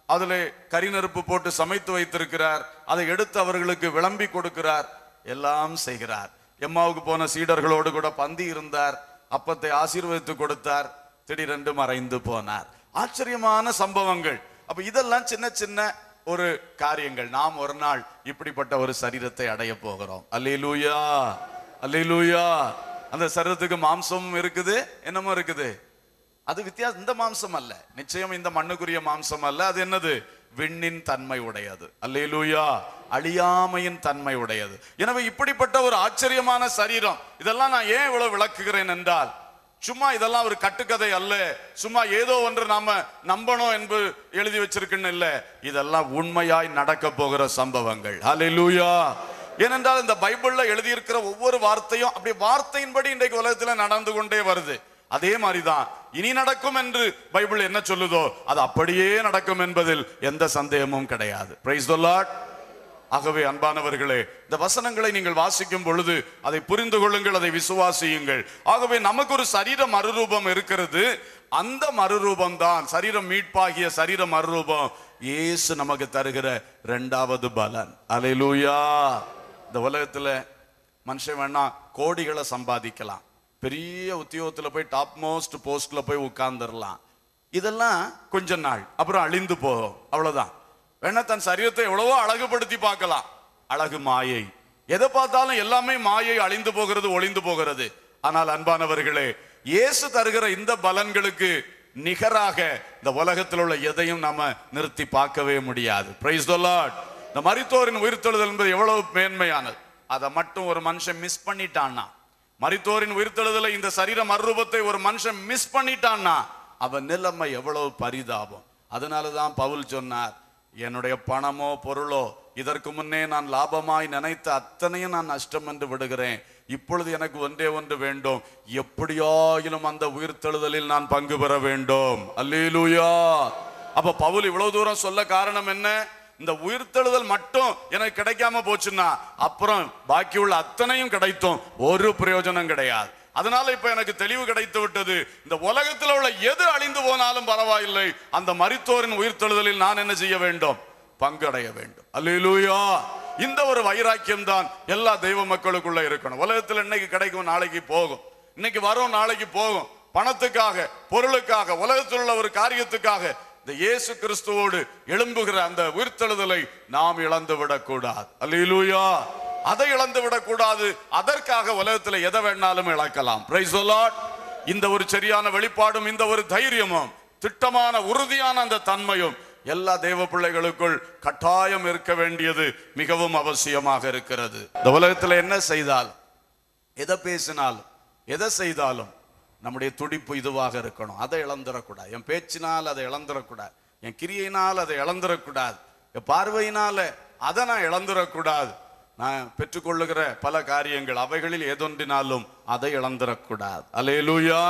அதிலே கரிநெருப்பு போட்டு சமைத்து வைத்திருக்கிறார் அதை எடுத்து அவர்களுக்கு விளம்பி கொடுக்கிறார் எல்லாம் செய்கிறார் எம்மாவுக்கு போன சீடர்களோடு கூட பந்தி இருந்தார் அப்பத்தை ஆசீர்வதித்து கொடுத்தார் திடீரென்று மறைந்து போனார் ஆச்சரியமான சம்பவங்கள் அப்ப இதெல்லாம் சின்ன சின்ன ஒரு காரியங்கள் நாம் ஒரு நாள் இப்படிப்பட்ட ஒரு சரீரத்தை அடைய போகிறோம் அல்லேலூயா அல்லேலூயா அந்த சரீரத்துக்கு மாம்சமும் இருக்குது என்னமோ இருக்குது அது வித்தியாசம் இந்த மாம்சம் அல்ல நிச்சயம் இந்த மண்ணுக்குரிய மாம்சம் அல்ல அது என்னது விண்ணின் தன்மை உடையது அல்லேலூயா அழியாமையின் தன்மை உடையது எனவே இப்படிப்பட்ட ஒரு ஆச்சரியமான சரீரம் இதெல்லாம் நான் ஏன் இவ்வளவு விளக்குகிறேன் என்றால் சும்மா இதெல்லாம் ஒரு கட்டுக்கதை அல்ல சும்மா ஏதோ ஒன்று நாம நம்பணும் என்று எழுதி வச்சிருக்குன்னு இல்ல இதெல்லாம் உண்மையாய் நடக்க போகிற சம்பவங்கள் ஹalleluya ஏனென்றால் இந்த பைபிள்ல எழுதியிருக்கிற ஒவ்வொரு வார்த்தையும் அப்படி வார்த்தையின்படி இன்றைக்கு உலகத்துல நடந்து கொண்டே வருது அதே மாதிரிதான் இனி நடக்கும் என்று பைபிள் என்ன சொல்லுதோ அது அப்படியே நடக்கும் என்பதில் எந்த சந்தேகமும் கிடையாது பிரைஸ் லார்ட் ஆகவே அன்பானவர்களே இந்த வசனங்களை நீங்கள் வாசிக்கும் பொழுது அதை புரிந்து கொள்ளுங்கள் அதை விசுவாசியுங்கள் ஆகவே நமக்கு ஒரு சரீர மறுரூபம் இருக்கிறது அந்த மறுரூபம் தான் சரீரம் மீட்பாகிய சரீர மறுரூபம் இயேசு நமக்கு தருகிற இரண்டாவது பலன் அலையிலூயா இந்த உலகத்துல மனுஷன் வேணா கோடிகளை சம்பாதிக்கலாம் பெரிய உத்தியோகத்துல போய் டாப் மோஸ்ட் போஸ்ட்ல போய் உட்கார்ந்துடலாம் இதெல்லாம் கொஞ்ச நாள் அப்புறம் அழிந்து போகும் அவ்வளவுதான் வேணா தன் சரீரத்தை எவ்வளவோ அழகுபடுத்தி பார்க்கலாம் அழகு மாயை எதை பார்த்தாலும் எல்லாமே மாயை அழிந்து போகிறது ஒளிந்து போகிறது ஆனால் அன்பானவர்களே இயேசு தருகிற இந்த பலன்களுக்கு நிகராக இந்த உலகத்தில் உள்ள எதையும் நாம நிறுத்தி பார்க்கவே முடியாது பிரைஸ் இந்த மரித்தோரின் உயிர்த்தெழுதல் என்பது எவ்வளவு மேன்மையானது அதை மட்டும் ஒரு மனுஷன் மிஸ் பண்ணிட்டான்னா மரித்தோரின் உயிர்த்தெழுதலை இந்த சரீர மறுரூபத்தை ஒரு மனுஷன் மிஸ் பண்ணிட்டான்னா அவன் நிலைமை எவ்வளவு பரிதாபம் அதனாலதான் பவுல் சொன்னார் என்னுடைய பணமோ பொருளோ இதற்கு முன்னே நான் லாபமாய் நினைத்த அத்தனையும் நான் நஷ்டம் என்று விடுகிறேன் இப்பொழுது எனக்கு ஒன்றே ஒன்று வேண்டும் எப்படியாயிலும் அந்த உயிர்த்தெழுதலில் நான் பங்கு பெற வேண்டும் அல்லேலூயா அப்ப பவுல் இவ்வளவு தூரம் சொல்ல காரணம் என்ன இந்த உயிர்த்தெழுதல் மட்டும் எனக்கு கிடைக்காம போச்சுன்னா அப்புறம் பாக்கி உள்ள அத்தனையும் கிடைத்தும் ஒரு பிரயோஜனம் கிடையாது அதனால இப்ப எனக்கு தெளிவு கிடைத்து விட்டது இந்த உலகத்தில் உள்ள எது அழிந்து போனாலும் பரவாயில்லை அந்த மரித்தோரின் உயிர்த்தெழுதலில் நான் என்ன செய்ய வேண்டும் பங்கடைய வேண்டும் அல்லேலூயா இந்த ஒரு வைராக்கியம் தான் எல்லா தெய்வ மக்களுக்குள்ள இருக்கணும் உலகத்தில் இன்னைக்கு கிடைக்கும் நாளைக்கு போகும் இன்னைக்கு வரும் நாளைக்கு போகும் பணத்துக்காக பொருளுக்காக உலகத்தில் உள்ள ஒரு காரியத்துக்காக இந்த இயேசு கிறிஸ்துவோடு எழும்புகிற அந்த உயிர்த்தெழுதலை நாம் இழந்து விடக்கூடாது அல்லேலூயா அதை இழந்து விடக்கூடாது அதற்காக உலகத்தில் எதை வேணாலும் இழக்கலாம் Praise the Lord. இந்த ஒரு சரியான வெளிப்பாடும் இந்த ஒரு தைரியமும் திட்டமான உறுதியான அந்த தன்மையும் எல்லா தேவ பிள்ளைகளுக்குள் கட்டாயம் இருக்க வேண்டியது மிகவும் அவசியமாக இருக்கிறது இந்த உலகத்தில் என்ன செய்தால் எதை பேசினாலும் எதை செய்தாலும் நம்முடைய துடிப்பு இதுவாக இருக்கணும் அதை இழந்துடக்கூடாது என் பேச்சினால் அதை இழந்துடக்கூடாது என் கிரியையினால் அதை இழந்துடக்கூடாது என் பார்வையினால அதை நான் இழந்துடக்கூடாது நான் பெற்றுக்கொள்ளுகிற பல காரியங்கள் அவைகளில் ஏதொன்றினாலும் அதை இழந்துடக்கூடாது அலேலூயா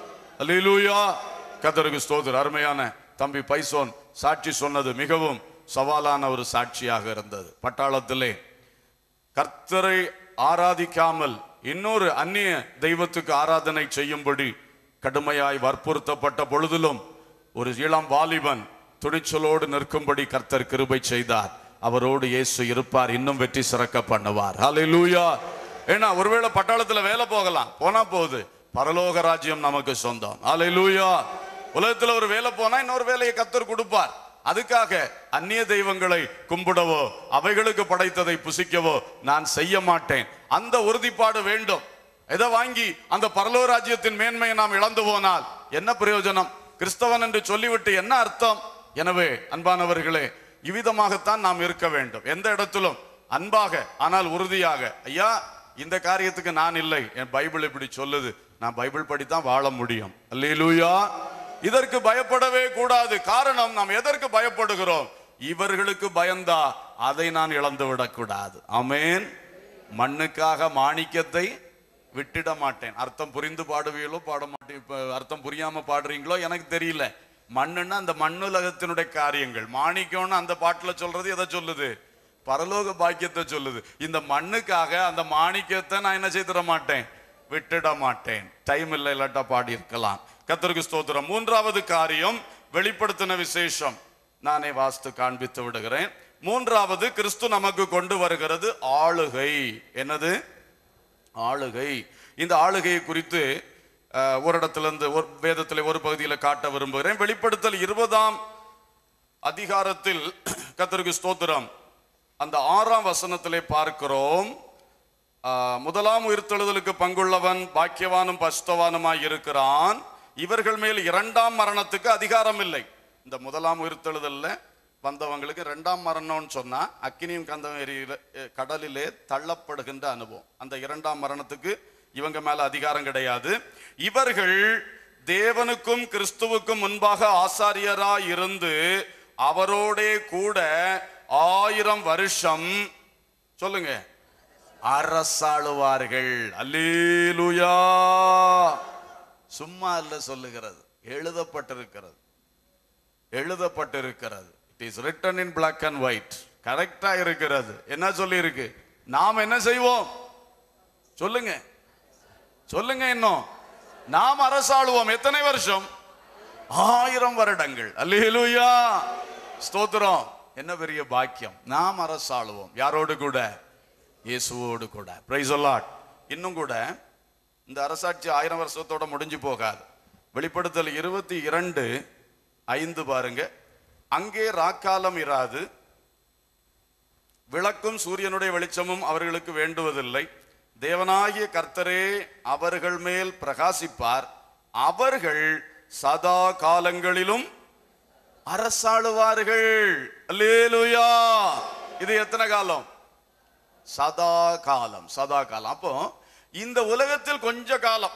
அலேலூயா கத்தருக்கு ஸ்தோத்திரம் அருமையான தம்பி பைசோன் சாட்சி சொன்னது மிகவும் சவாலான ஒரு சாட்சியாக இருந்தது பட்டாளத்திலே கர்த்தரை ஆராதிக்காமல் இன்னொரு அந்நிய தெய்வத்துக்கு ஆராதனை செய்யும்படி கடுமையாய் வற்புறுத்தப்பட்ட பொழுதிலும் ஒரு இளம் வாலிபன் துணிச்சலோடு நிற்கும்படி கர்த்தர் கிருபை செய்தார் அவரோடு இயேசு இருப்பார் இன்னும் வெற்றி சிறக்க பண்ணுவார் ஹalleluya ஏன்னா ஒருவேளை பட்டாளத்துல வேலை போகலாம் போனா போகுது பரலோக ராஜ்யம் நமக்கு சொந்தம் ஹalleluya உலகத்துல ஒரு வேலை போனா இன்னொரு வேலையை கர்த்தர் கொடுப்பார் அதுக்காக அந்நிய தெய்வங்களை கும்பிடவோ அவைகளுக்கு படைத்ததை புசிக்கவோ நான் செய்ய மாட்டேன் அந்த உறுதிப்பாடு வேண்டும் எதை வாங்கி அந்த பரலோக ராஜ்யத்தின் மேன்மையை நாம் இழந்து போனால் என்ன பிரயோஜனம் கிறிஸ்தவன் என்று சொல்லிவிட்டு என்ன அர்த்தம் எனவே அன்பானவர்களே இவ்விதமாகத்தான் நாம் இருக்க வேண்டும் எந்த இடத்திலும் அன்பாக ஆனால் உறுதியாக ஐயா இந்த காரியத்துக்கு நான் இல்லை என் பைபிள் இப்படி சொல்லுது நான் பைபிள் படித்தான் வாழ முடியும் அல்லேலூயா இதற்கு பயப்படவே கூடாது காரணம் நாம் எதற்கு பயப்படுகிறோம் இவர்களுக்கு பயந்தா அதை நான் இழந்து விடக்கூடாது ஆமென் மண்ணுக்காக மாணிக்கத்தை விட்டிட மாட்டேன் அர்த்தம் புரிந்து பாடுவீங்களோ பாட மாட்டேன் இப்ப அர்த்தம் புரியாம பாடுறீங்களோ எனக்கு தெரியல மண்ணுன்னா அந்த மண்ணுலகத்தினுடைய காரியங்கள் மாணிக்கம்னு அந்த பாட்டுல சொல்றது எதை சொல்லுது பரலோக பாக்கியத்தை சொல்லுது இந்த மண்ணுக்காக அந்த மாணிக்கத்தை நான் என்ன செய்திட மாட்டேன் விட்டுட மாட்டேன் டைம் இல்லை இல்லாட்டா பாடி இருக்கலாம் கத்தருக்கு ஸ்தோத்திரம் மூன்றாவது காரியம் வெளிப்படுத்தின விசேஷம் நானே வாஸ்து காண்பித்து விடுகிறேன் மூன்றாவது கிறிஸ்து நமக்கு கொண்டு வருகிறது ஆளுகை என்னது ஆளுகை இந்த ஆளுகையை குறித்து அஹ், ஒரு இடத்திலிருந்து ஒரு வேதத்தில் ஒரு பகுதியில் காட்ட விரும்புகிறேன் வெளிப்படுத்தல் இருபதாம் அதிகாரத்தில் கத்தருக்கு ஸ்தோத்திரம் அந்த ஆறாம் வசனத்திலே பார்க்கிறோம் ஆஹ், முதலாம் உயிர்த்தெழுதலுக்கு பங்குள்ளவன் பாக்கியவானும் பஸ்தவானுமாய் இருக்கிறான் இவர்கள் மேல் இரண்டாம் மரணத்துக்கு அதிகாரம் இல்லை இந்த முதலாம் உயிர்த்தெழுதல்ல வந்தவங்களுக்கு இரண்டாம் மரணம்னு சொன்னா அக்கினியும் கந்தம் எரியிற அஹ், கடலிலே தள்ளப்படுகின்ற அனுபவம் அந்த இரண்டாம் மரணத்துக்கு இவங்க மேல அதிகாரம் கிடையாது இவர்கள் தேவனுக்கும் கிறிஸ்துவுக்கும் முன்பாக ஆசாரியராய் இருந்து அவரோடே கூட ஆயிரம் வருஷம் சொல்லுங்க அரசாளுவார்கள் அல்லேலூயா சும்மா அல்ல சொல்லுகிறது எழுதப்பட்டிருக்கிறது எழுதப்பட்டிருக்கிறது it is written in black and white கரெக்டா இருக்கிறது என்ன சொல்லி இருக்கு நாம் என்ன செய்வோம் சொல்லுங்க சொல்லுங்க இன்னும் நாம் அரசாளுவோம் எத்தனை வருஷம் ஆயிரம் வருடங்கள் அல்லேலூயா ஸ்தோத்திரம் என்ன பெரிய பாக்கியம் நாம் அரசாளுவோம் யாரோடு கூட இயேசுவோடு கூட பிரைஸ் இன்னும் கூட இந்த அரசாட்சி ஆயிரம் வருஷத்தோட முடிஞ்சு போகாது வெளிப்படுத்தல் இருபத்தி இரண்டு ஐந்து பாருங்க அங்கே ராக்காலம் இராது விளக்கும் சூரியனுடைய வெளிச்சமும் அவர்களுக்கு வேண்டுவதில்லை தேவனாகிய கர்த்தரே அவர்கள் மேல் பிரகாசிப்பார் அவர்கள் சதா காலங்களிலும் அரசாளுவார்கள் அல்லேலூயா இது எத்தனை காலம் சதா காலம் சதா காலம் அப்போ இந்த உலகத்தில் கொஞ்ச காலம்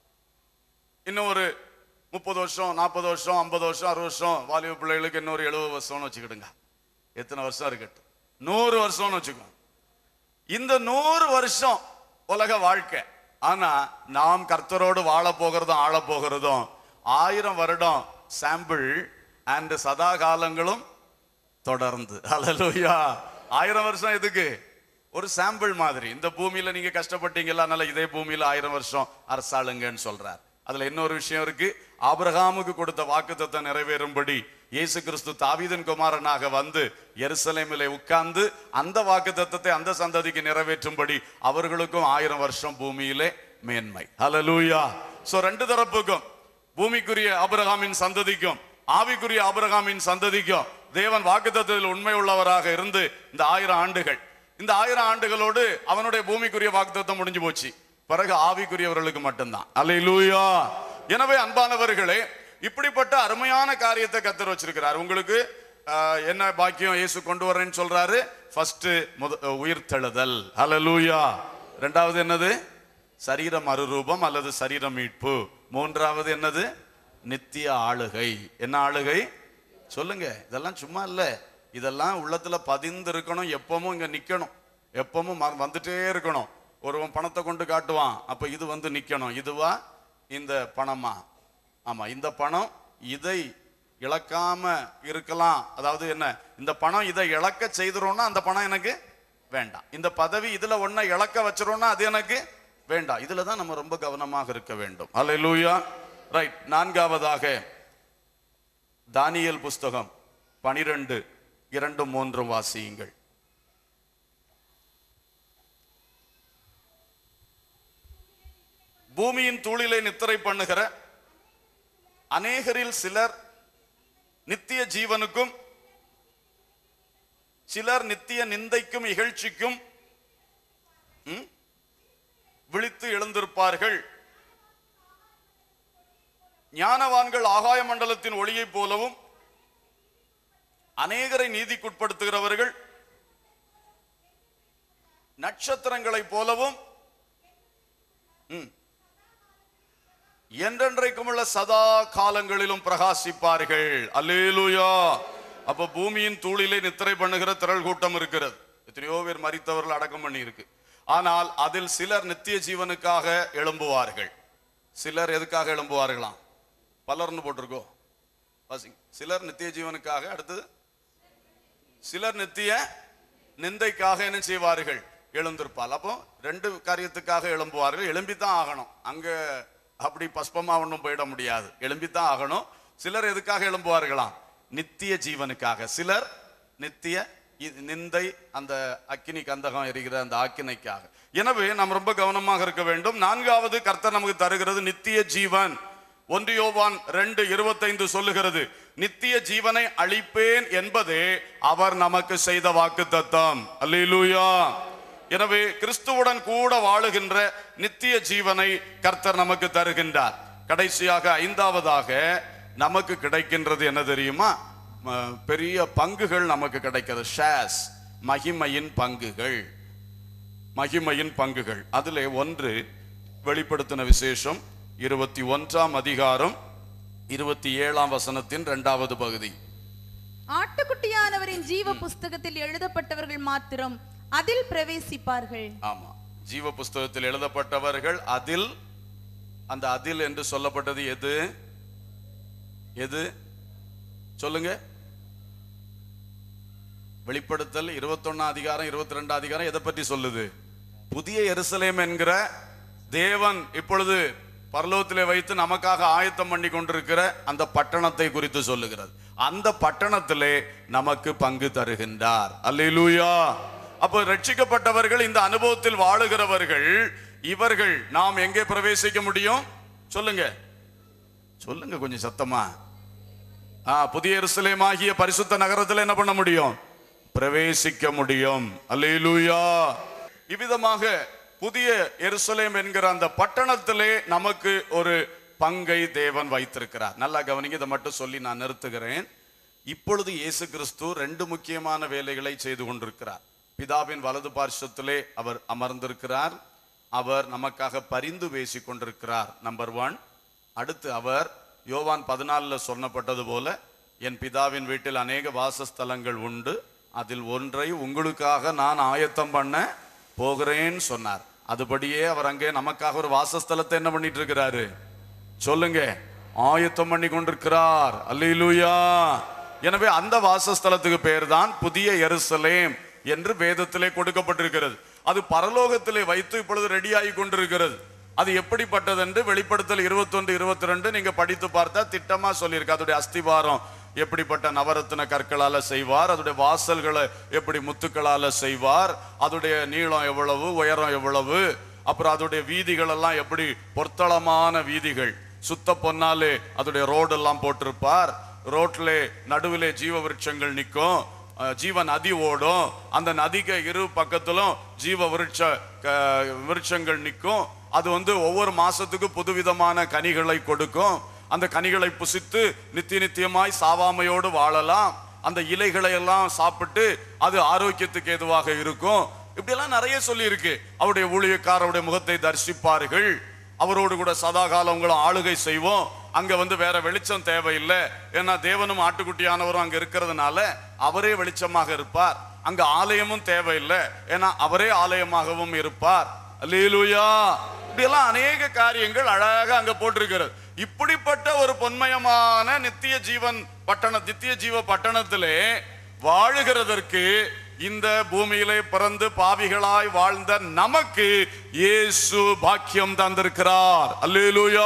இன்னும் ஒரு முப்பது வருஷம் நாற்பது வருஷம் ஐம்பது வருஷம் அறுபது வருஷம் வாலிப பிள்ளைகளுக்கு இன்னொரு எழுபது வருஷம்னு வச்சுக்கிடுங்க எத்தனை வருஷம் இருக்கட்டும் நூறு வருஷம்னு வச்சுக்கோ இந்த நூறு வருஷம் உலக வாழ்க்கை ஆனா நாம் கர்த்தரோடு வாழ போகிறதும் ஆள போகிறதும் ஆயிரம் வருடம் சாம்பிள் அண்ட் சதா காலங்களும் தொடர்ந்து ஹalleluya ஆயிரம் வருஷம் எதுக்கு ஒரு சாம்பிள் மாதிரி இந்த பூமியில நீங்க கஷ்டப்பட்டீங்களா அதனால இதே பூமியில ஆயிரம் வருஷம் அரசாளுங்கன்னு சொல்றார் அதுல இன்னொரு விஷயம் இருக்கு ஆபிரகாமுக்கு கொடுத்த வாக்குத்தத்தம் நிறைவேறும்படி இயேசு கிறிஸ்து தாவீதின் குமாரனாக வந்து எருசலேமிலே உட்கார்ந்து அந்த வாக்குத்தத்தத்தை அந்த சந்ததிக்கு நிறைவேற்றும்படி அவர்களுக்கும் ஆயிரம் வருஷம் பூமியிலே மேன்மை ஹalleluya சோ ரெண்டு தரப்புக்கும் பூமிக்குரிய ஆபிரகாமின் சந்ததிக்கும் ஆவிக்குரிய ஆபிரகாமின் சந்ததிக்கும் தேவன் வாக்குத்தத்தத்தில் உண்மை உள்ளவராக இருந்து இந்த ஆயிரம் ஆண்டுகள் இந்த ஆயிரம் ஆண்டுகளோடு அவனுடைய பூமிக்குரிய வாக்குத்தத்தம் முடிஞ்சு போச்சு பிறகு ஆவிக்குரியவர்களுக்கு மட்டும்தான் அல்லேலூயா எனவே அன்பானவர்களே இப்படிப்பட்ட அருமையான காரியத்தை கத்தர் வச்சிருக்கிறார் உங்களுக்கு ஆஹ், என்ன பாக்கியம் இயேசு கொண்டு வரேன்னு சொல்றாரு ஃபர்ஸ்ட் முத உயிர்த்தெழுதல் ஹalleluya ரெண்டாவது என்னது சரீர மறுரூபம் அல்லது சரீர மீட்பு மூன்றாவது என்னது நித்திய ஆளுகை என்ன ஆளுகை சொல்லுங்க இதெல்லாம் சும்மா இல்ல இதெல்லாம் உள்ளத்துல பதிந்து இருக்கணும் எப்பவும் இங்க நிக்கணும் எப்பவும் ம- வந்துட்டே இருக்கணும் ஒருவன் பணத்தை கொண்டு காட்டுவான் அப்ப இது வந்து நிக்கணும் இதுவா இந்த பணமா ஆமா இந்த பணம் இதை இழக்காம இருக்கலாம் அதாவது என்ன இந்த பணம் இதை இழக்க செய்துறோம்னா அந்த பணம் எனக்கு வேண்டாம் இந்த பதவி இதுல ஒன்ன இழக்க வச்சிரோம்னா அது எனக்கு வேண்டாம் இதுல தான் நம்ம ரொம்ப கவனமாக இருக்க வேண்டும் அல்லேலூயா ரைட் நான்காவதாக தானியேல் புஸ்தகம் பனிரெண்டு இரண்டு மூன்றும் வாசியுங்கள் பூமியின் தூளிலே நித்திரை பண்ணுகிற அநேகரில் சிலர் நித்திய ஜீவனுக்கும் சிலர் நித்திய நிந்தைக்கும் இகழ்ச்சிக்கும் ம், விழித்து எழுந்திருப்பார்கள் ஞானவான்கள் ஆகாய மண்டலத்தின் ஒளியைப் போலவும் அநேகரை நீதிக்குட்படுத்துகிறவர்கள் நட்சத்திரங்களைப் போலவும் ம், என்றென்றைக்கும் உள்ள சதா காலங்களிலும் பிரகாசிப்பார்கள் அல்லேலூயா அப்ப பூமியின் தூளிலே நித்திரை பண்ணுகிற திரள் கூட்டம் இருக்கிறது எத்தனையோ பேர் மரித்தவர்கள் அடக்கம் பண்ணி இருக்கு ஆனால் அதில் சிலர் நித்திய ஜீவனுக்காக எழும்புவார்கள் சிலர் எதுக்காக எழும்புவார்களாம் பலர்னு போட்டிருக்கோ வாசிங்க. சிலர் நித்திய ஜீவனுக்காக அடுத்தது சிலர் நித்திய நிந்தைக்காக என்ன செய்வார்கள் எழுந்திருப்பால் அப்போ ரெண்டு காரியத்துக்காக எழும்புவார்கள் எழும்பித்தான் ஆகணும் அங்க அப்படி பஸ்பமா ஒன்றும் போயிட முடியாது எழும்பித்தான் ஆகணும் சிலர் எதுக்காக எழும்புவார்களாம் நித்திய ஜீவனுக்காக சிலர் நித்திய இ- நிந்தை அந்த அக்கினி கந்தகம் எரிகிற அந்த ஆக்கினைக்காக எனவே நாம் ரொம்ப கவனமாக இருக்க வேண்டும் நான்காவது கர்த்தர் நமக்கு தருகிறது நித்திய ஜீவன் ஒன்று யோவான் ரெண்டு இருபத்தைந்து சொல்லுகிறது நித்திய ஜீவனை அளிப்பேன் என்பதே அவர் நமக்கு செய்த வாக்கு தத்தம் அல்லேலூயா எனவே கிறிஸ்துவுடன் கூட வாழுகின்ற நித்திய ஜீவனை கர்த்தர் நமக்கு தருகின்றார் கடைசியாக ஐந்தாவதாக நமக்கு கிடைக்கின்றது என்ன தெரியுமா ம- பெரிய பங்குகள் நமக்கு கிடைக்கிறது ஷேர்ஸ் மகிமையின் பங்குகள் மகிமையின் பங்குகள் அதிலே ஒன்று வெளிப்படுத்தின விசேஷம் இருபத்தி ஒன்றாம் அதிகாரம் இருபத்தி ஏழாம் வசனத்தின் இரண்டாவது பகுதி ஆட்டுக்குட்டியானவரின் ஜீவ புஸ்தகத்தில் எழுதப்பட்டவர்கள் மாத்திரம் அதில் பிரவேசிப்பார்கள் ஆமா ஜீவ புஸ்தகத்தில் எழுதப்பட்டவர்கள் அதில் அந்த அதில் என்று சொல்லப்பட்டது எது எது சொல்லுங்க வெளிப்படுத்தல் இருபத்தொன்னாம் அதிகாரம் இருபத்தி ரெண்டாம் அதிகாரம் எதை பற்றி சொல்லுது புதிய எருசலேம் என்கிற தேவன் இப்பொழுது பரலோகத்திலே வைத்து நமக்காக ஆயத்தம் பண்ணி கொண்டிருக்கிற அந்த பட்டணத்தை குறித்து சொல்லுகிறது அந்த பட்டணத்திலே நமக்கு பங்கு தருகின்றார் அல்லேலூயா அப்போ ரட்சிக்கப்பட்டவர்கள் இந்த அனுபவத்தில் வாழுகிறவர்கள் இவர்கள் நாம் எங்கே பிரவேசிக்க முடியும் சொல்லுங்க சொல்லுங்க கொஞ்சம் சத்தமா ஆ புதிய எருசலேம் ஆகிய பரிசுத்த நகரத்தில் என்ன பண்ண முடியும் பிரவேசிக்க முடியும் அல்லேலூயா இவ்விதமாக புதிய எருசலேம் என்கிற அந்த பட்டணத்திலே நமக்கு ஒரு பங்கை தேவன் வைத்திருக்கிறார் நல்லா கவனிங்க இதை மட்டும் சொல்லி நான் நிறுத்துகிறேன் இப்பொழுது இயேசு கிறிஸ்து ரெண்டு முக்கியமான வேலைகளை செய்து கொண்டிருக்கிறார் பிதாவின் வலது பார்শ্বத்திலே அவர் அமர்ந்திருக்கிறார் அவர் நமக்காக பரிந்து பேசிக் கொண்டிருக்கிறார் நம்பர் ஒன் அடுத்து அவர் யோவான் பதினாலுல சொன்னப்பட்டது போல என் பிதாவின் வீட்டில் அநேக வாசஸ்தலங்கள் உண்டு அதில் ஒன்றை உங்களுக்காக நான் ஆயத்தம் பண்ண போகிறேன்னு சொன்னார் அதுபடியே அவர் அங்கே நமக்காக ஒரு வாசஸ்தலத்தை என்ன பண்ணிட்டு இருக்கிறாரு சொல்லுங்க ஆயத்தம் பண்ணி கொண்டிருக்கிறார் அல்லேலூயா எனவே அந்த வாசஸ்தலத்துக்கு பேர் தான் புதிய எருசலேம் என்று வேதத்திலே கொடுக்கப்பட்டிருக்கிறது அது பரலோகத்திலே வைத்து இப்பொழுது ரெடியாகி கொண்டிருக்கிறது அது எப்படிப்பட்டது என்று வெளிப்படுத்தல் இருபத்தொன்று இருபத்தி ரெண்டு நீங்க படித்து பார்த்தா திட்டமா சொல்லியிருக்கு அதோடைய அஸ்திவாரம் எப்படிப்பட்ட நவரத்தின கற்களால செய்வார் அதோடைய வாசல்களை எப்படி முத்துக்களால செய்வார் அதோடைய நீளம் எவ்வளவு உயரம் எவ்வளவு அப்புறம் அதோடைய வீதிகள் எல்லாம் எப்படி பொருத்தளமான வீதிகள் சுத்த பொன்னாலே அதோடைய ரோடு எல்லாம் போட்டிருப்பார் ரோட்ல நடுவிலே ஜீவ விருட்சங்கள் நிற்கும் அஹ், ஜீவ நதி ஓடும் அந்த நதிக்கு இரு பக்கத்திலும் ஜீவ விருட்ச க- விருட்சங்கள் நிற்கும் அது வந்து ஒவ்வொரு மாசத்துக்கு புதுவிதமான கனிகளை கொடுக்கும் அந்த கனிகளை புசித்து நித்திய நித்தியமாய் சாவாமையோடு வாழலாம் அந்த இலைகளை எல்லாம் சாப்பிட்டு அது ஆரோக்கியத்துக்கு ஏதுவாக இருக்கும் இப்படியெல்லாம் நிறைய சொல்லி இருக்கு அவருடைய ஊழியக்காரருடைய முகத்தை தரிசிப்பார்கள் அவரோடு கூட சதா காலம் உங்களை ஆளுகை செய்வோம் அங்க வந்து வேற வெளிச்சம் தேவையில்லை ஏன்னா தேவனும் ஆட்டுக்குட்டியானவரும் அங்க இருக்கிறதுனால அவரே வெளிச்சமாக இருப்பார் அங்க ஆலயமும் தேவையில்லை ஏன்னா அவரே ஆலயமாகவும் இருப்பார் அல்லேலூயா இப்படியெல்லாம் அநேக காரியங்கள் அழகாக அங்க போட்டிருக்கிறது இப்படிப்பட்ட ஒரு பொன்மயமான நித்திய ஜீவன் பட்டண நித்திய ஜீவ பட்டணத்திலே வாழுகிறதற்கு இந்த பூமியிலே பிறந்து பாவிகளாய் வாழ்ந்த நமக்கு இயேசு பாக்கியம் தந்திருக்கிறார் அல்லேலூயா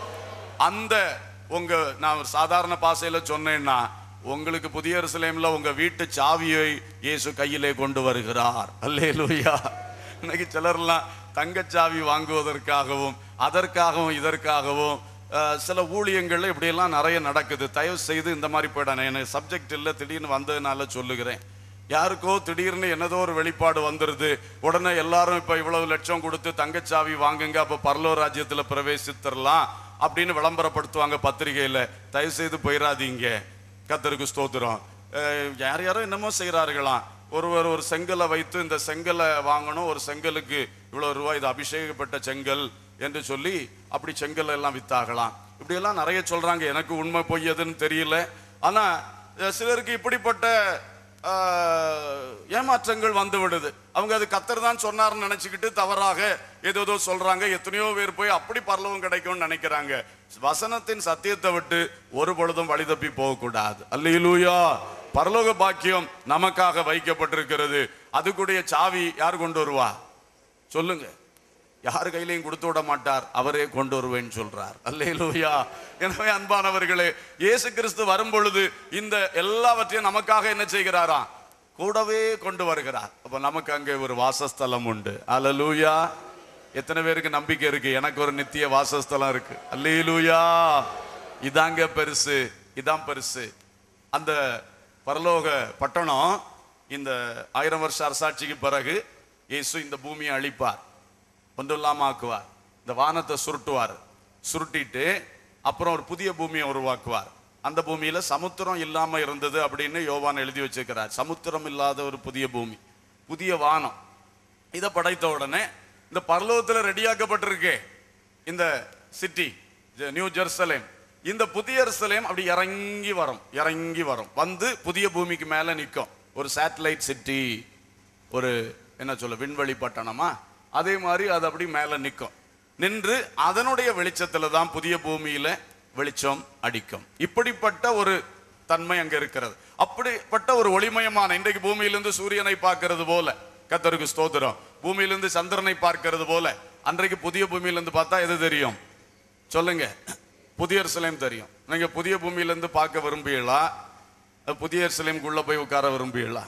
அந்த உங்க நான் ஒரு சாதாரண பாசையில சொன்னேன்னா உங்களுக்கு புதிய எருசலேம்ல உங்க வீட்டு சாவியை இயேசு கையிலே கொண்டு வருகிறார் அல்லேலூயா இன்னைக்கு சிலர்லாம் தங்கச்சாவி வாங்குவதற்காகவும் அதற்காகவும் இதற்காகவும் அஹ், சில ஊழியங்கள்ல இப்படியெல்லாம் நிறைய நடக்குது தயவு செய்து இந்த மாதிரி போயிடானே எனக்கு சப்ஜெக்ட் இல்லை திடீர்னு வந்ததுனால சொல்லுகிறேன் யாருக்கோ திடீர்னு என்னதோ ஒரு வெளிப்பாடு வந்துருது உடனே எல்லாரும் இப்ப இவ்வளவு லட்சம் கொடுத்து தங்கச்சாவி வாங்குங்க அப்ப பரலோ ராஜ்யத்துல பிரவேசித்திரலாம் அப்படின்னு விளம்பரப்படுத்துவாங்க பத்திரிகையில தயவு செய்து போயிடாதீங்க கத்தருக்கு ஸ்தோத்திரம் அஹ் யார் யாரோ என்னமோ செய்கிறார்களாம் ஒருவர் ஒரு செங்கலை வைத்து இந்த செங்கலை வாங்கணும் ஒரு செங்கலுக்கு இவ்வளவு ரூபாய் இது அபிஷேகப்பட்ட செங்கல் என்று சொல்லி அப்படி செங்கல் எல்லாம் வித்தாகலாம் இப்படியெல்லாம் நிறைய சொல்றாங்க எனக்கு உண்மை பொய் எதுன்னு தெரியல ஆனா அஹ் சிலருக்கு இப்படிப்பட்ட ஆஹ், ஏமாற்றங்கள் வந்து விடுது அவங்க அது கத்தர் தான் சொன்னார்னு நினைச்சுக்கிட்டு தவறாக ஏதோ சொல்றாங்க எத்தனையோ பேர் போய் அப்படி பரலவும் கிடைக்கும்னு நினைக்கிறாங்க வசனத்தின் சத்தியத்தை விட்டு ஒரு பொழுதும் வழி தப்பி போகக்கூடாது அல்லேலூயா பரலோக பாக்கியம் நமக்காக வைக்கப்பட்டிருக்கிறது அதுக்குடைய சாவி யார் கொண்டு வருவா சொல்லுங்க யார் கையிலையும் கொடுத்து விட மாட்டார் அவரே கொண்டு வருவேன்னு சொல்றார் அல்லேலூயா எனவே அன்பானவர்களே இயேசு கிறிஸ்து வரும் பொழுது இந்த எல்லாவற்றையும் நமக்காக என்ன செய்கிறாராம் கூடவே கொண்டு வருகிறார் அப்ப நமக்கு அங்கே ஒரு வாசஸ்தலம் உண்டு அல்லேலூயா எத்தனை பேருக்கு நம்பிக்கை இருக்கு எனக்கு ஒரு நித்திய வாசஸ்தலம் இருக்கு அல்லேலூயா இதாங்க பெருசு இதான் பெருசு அந்த பரலோக பட்டணம் இந்த ஆயிரம் வருஷ அரசாட்சிக்கு பிறகு இயேசு இந்த பூமியை அழிப்பார் ஒன்றும் ஆக்குவார் இந்த வானத்தை சுருட்டுவார் சுருட்டிட்டு அப்புறம் ஒரு புதிய பூமியை உருவாக்குவார் அந்த பூமியில சமுத்திரம் இல்லாம இருந்தது அப்படின்னு யோவான் எழுதி வச்சிருக்கிறார் சமுத்திரம் இல்லாத ஒரு புதிய பூமி புதிய வானம் இதை படைத்த உடனே இந்த பரலோகத்துல ரெடியாக்கப்பட்டிருக்கே இந்த சிட்டி நியூ ஜெருசலேம் இந்த புதிய ஜெருசலேம் அப்படி இறங்கி வரும் இறங்கி வரும் வந்து புதிய பூமிக்கு மேல நிற்கும் ஒரு சேட்டலைட் சிட்டி ஒரு என்ன சொல்ல விண்வெளி பட்டணமா அதே மாதிரி அது அப்படி மேல நிற்கும் நின்று அதனுடைய வெளிச்சத்துல தான் புதிய பூமியில வெளிச்சம் அடிக்கும் இப்படிப்பட்ட ஒரு தன்மை அங்க இருக்கிறது அப்படிப்பட்ட ஒரு ஒளிமயமான இன்றைக்கு பூமியிலிருந்து சூரியனை பார்க்கிறது போல கத்தருக்கு ஸ்தோத்திரம் பூமியிலிருந்து சந்திரனை பார்க்கிறது போல அன்றைக்கு புதிய பூமியிலிருந்து பார்த்தா எது தெரியும் சொல்லுங்க புதிய எருசலேம் தெரியும் நீங்க புதிய பூமியிலிருந்து பார்க்க விரும்புவீங்களா அது புதிய எருசலேமுக்குள்ள போய் உட்கார விரும்புவீங்களா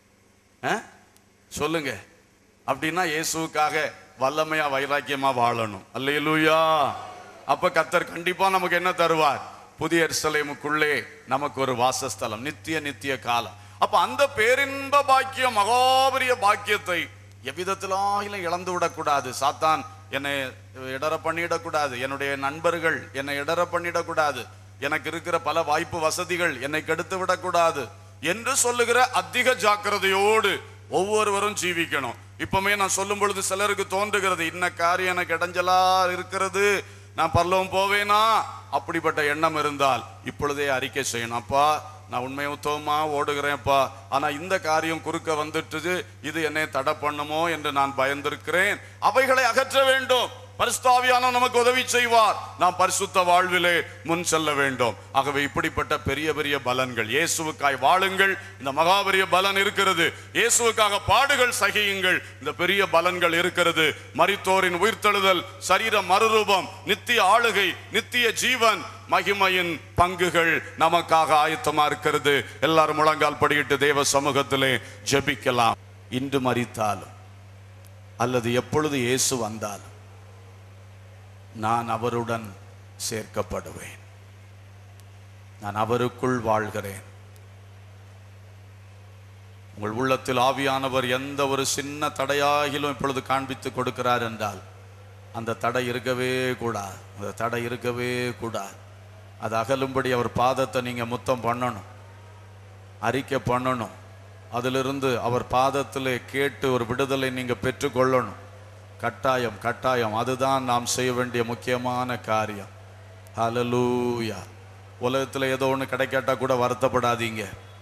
ஆ? சொல்லுங்க அப்படின்னா இயேசுவுக்காக வல்லமையா வைராக்கியமா வாழணும் அல்லேலூயா அப்ப கத்தர் கண்டிப்பா நமக்கு என்ன தருவார் புதிய எருசலேமுக்குள்ளே நமக்கு ஒரு வாசஸ்தலம் நித்திய நித்திய காலம் அப்ப அந்த பேரின்ப பாக்கியம் மகாபரிய பாக்கியத்தை எவ்விதத்திலாயிலும் இழந்து விடக்கூடாது சாத்தான் என்னை இடர பண்ணிடக்கூடாது என்னுடைய நண்பர்கள் என்னை இடர பண்ணிடக்கூடாது எனக்கு இருக்கிற பல வாய்ப்பு வசதிகள் என்னை கெடுத்து விடக்கூடாது என்று சொல்லுகிற அதிக ஜாக்கிரதையோடு ஒவ்வொருவரும் ஜீவிக்கணும் இப்பவுமே நான் சொல்லும் பொழுது சிலருக்கு தோன்றுகிறது இன்ன காரியம் எனக்கு இடைஞ்சலா இருக்கிறது நான் பரலோகம் போவேனா அப்படிப்பட்ட எண்ணம் இருந்தால் இப்பொழுதே அறிக்கை செய்யணும் அப்பா நான் உண்மை உத்தவமா ஓடுகிறேன்ப்பா ஆனா இந்த காரியம் குறுக்க வந்துட்டு இது என்னை தடை பண்ணுமோ என்று நான் பயந்திருக்கிறேன் அவைகளை அகற்ற வேண்டும் பரிசுத்தாவியான நமக்கு உதவி செய்வார் நாம் பரிசுத்த வாழ்விலே முன் செல்ல வேண்டும் ஆகவே இப்படிப்பட்ட பெரிய பெரிய பலன்கள் இயேசுவுக்காய் வாழுங்கள் இந்த மகாபெரிய பலன் இருக்கிறது இயேசுவுக்காக பாடுகள் சகியுங்கள் இந்த பெரிய பலன்கள் இருக்கிறது மரித்தோரின் உயிர்த்தெழுதல் சரீர மறுரூபம் நித்திய ஆளுகை நித்திய ஜீவன் மகிமையின் பங்குகள் நமக்காக ஆயத்தமா இருக்கிறது எல்லாரும் முழங்கால் படியிட்டு தேவ சமூகத்திலே ஜெபிக்கலாம் இன்று மரித்தாலும் அல்லது எப்பொழுது இயேசு வந்தாலும் நான் அவருடன் சேர்க்கப்படுவேன் நான் அவருக்குள் வாழ்கிறேன் உங்கள் உள்ளத்தில் ஆவியானவர் எந்த ஒரு சின்ன தடையாகிலும் இப்பொழுது காண்பித்து கொடுக்கிறார் என்றால் அந்த தடை இருக்கவே கூடாது அந்த தடை இருக்கவே கூடாது அது அகலும்படி அவர் பாதத்தை நீங்க முத்தம் பண்ணணும் அறிக்கை பண்ணணும் அதிலிருந்து அவர் பாதத்திலே கேட்டு ஒரு விடுதலை நீங்க பெற்றுக்கொள்ளணும் கட்டாயம் கட்டாயம் அதுதான் நாம் செய்ய வேண்டிய முக்கியமான காரியம் ஹalleluya உலகத்தில் ஏதோ ஒன்று கிடைக்காட்டா கூட வருத்தப்படாதீங்க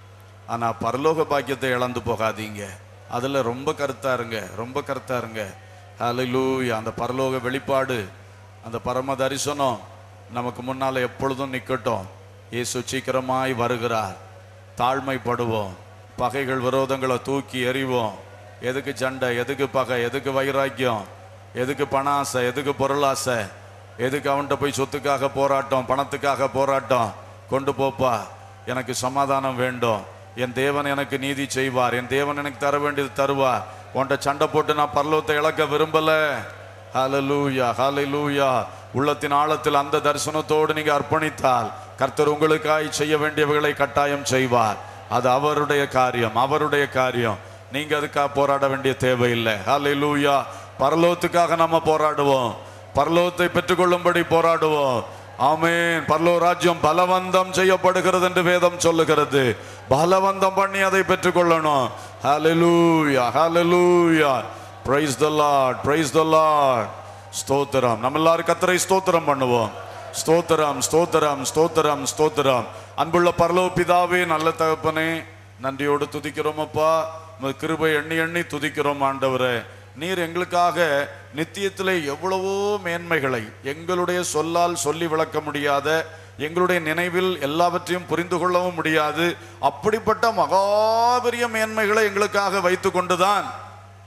ஆனா பரலோக பாக்கியத்தை இழந்து போகாதீங்க அதுல ரொம்ப கருத்தா இருங்க ரொம்ப கருத்தா இருங்க ஹalleluya அந்த பரலோக வெளிப்பாடு அந்த பரம தரிசனம் நமக்கு முன்னால எப்பொழுதும் நிக்கட்டும் இயேசு சீக்கிரமாய் வருகிறார் தாழ்மைப்படுவோம் பகைகள் விரோதங்களை தூக்கி எறிவோம் எதுக்கு சண்டை எதுக்கு பகை எதுக்கு வைராக்கியம் எதுக்கு பண ஆசை எதுக்கு பொருளாசை எதுக்கு அவன்கிட்ட போய் சொத்துக்காக போராட்டம் பணத்துக்காக போராட்டம் கொண்டு போப்பா எனக்கு சமாதானம் வேண்டும் என் தேவன் எனக்கு நீதி செய்வார் என் தேவன் எனக்கு தர வேண்டியது தருவார் உன்கிட்ட சண்டை போட்டு நான் பரலோகத்தை இழக்க விரும்பல ஹalleluya ஹalleluya உள்ளத்தின் ஆழத்தில் அந்த தரிசனத்தோடு நீங்க அர்ப்பணித்தால் கர்த்தர் உங்களுக்காய் செய்ய வேண்டியவைகளை கட்டாயம் செய்வார் அது அவருடைய காரியம் அவருடைய காரியம் நீங்க அதுக்காக போராட வேண்டிய தேவையில்லை ஹalleluya பரலோகத்துக்காக நம்ம போராடுவோம் பரலோகத்தை பெற்றுக்கொள்ளும்படி போராடுவோம் ஆமென் பரலோ ராஜ்யம் பலவந்தம் செய்யப்படுகிறது என்று வேதம் சொல்லுகிறது பலவந்தம் பண்ணி அதை பெற்றுக்கொள்ளணும் ஹalleluya ஹalleluya praise the lord praise the lord ஸ்தோத்திரம் நம்ம எல்லாரும் கத்தரை ஸ்தோத்திரம் பண்ணுவோம் ஸ்தோத்திரம் ஸ்தோத்திரம் ஸ்தோத்திரம் ஸ்தோத்திரம் அன்புள்ள பரலோக பிதாவே நல்ல தகப்பனே நன்றியோடு துதிக்கிறோம் அப்பா உமது கிருபை எண்ணி எண்ணி துதிக்கிறோம் ஆண்டவரே நீர் எங்களுக்காக நித்தியத்திலே எவ்வளவோ மேன்மைகளை எங்களுடைய சொல்லால் சொல்லி விளக்க முடியாத எங்களுடைய நினைவில் எல்லாவற்றையும் புரிந்து கொள்ளவும் முடியாது அப்படிப்பட்ட மகாபெரிய மேன்மைகளை எங்களுக்காக வைத்து கொண்டுதான்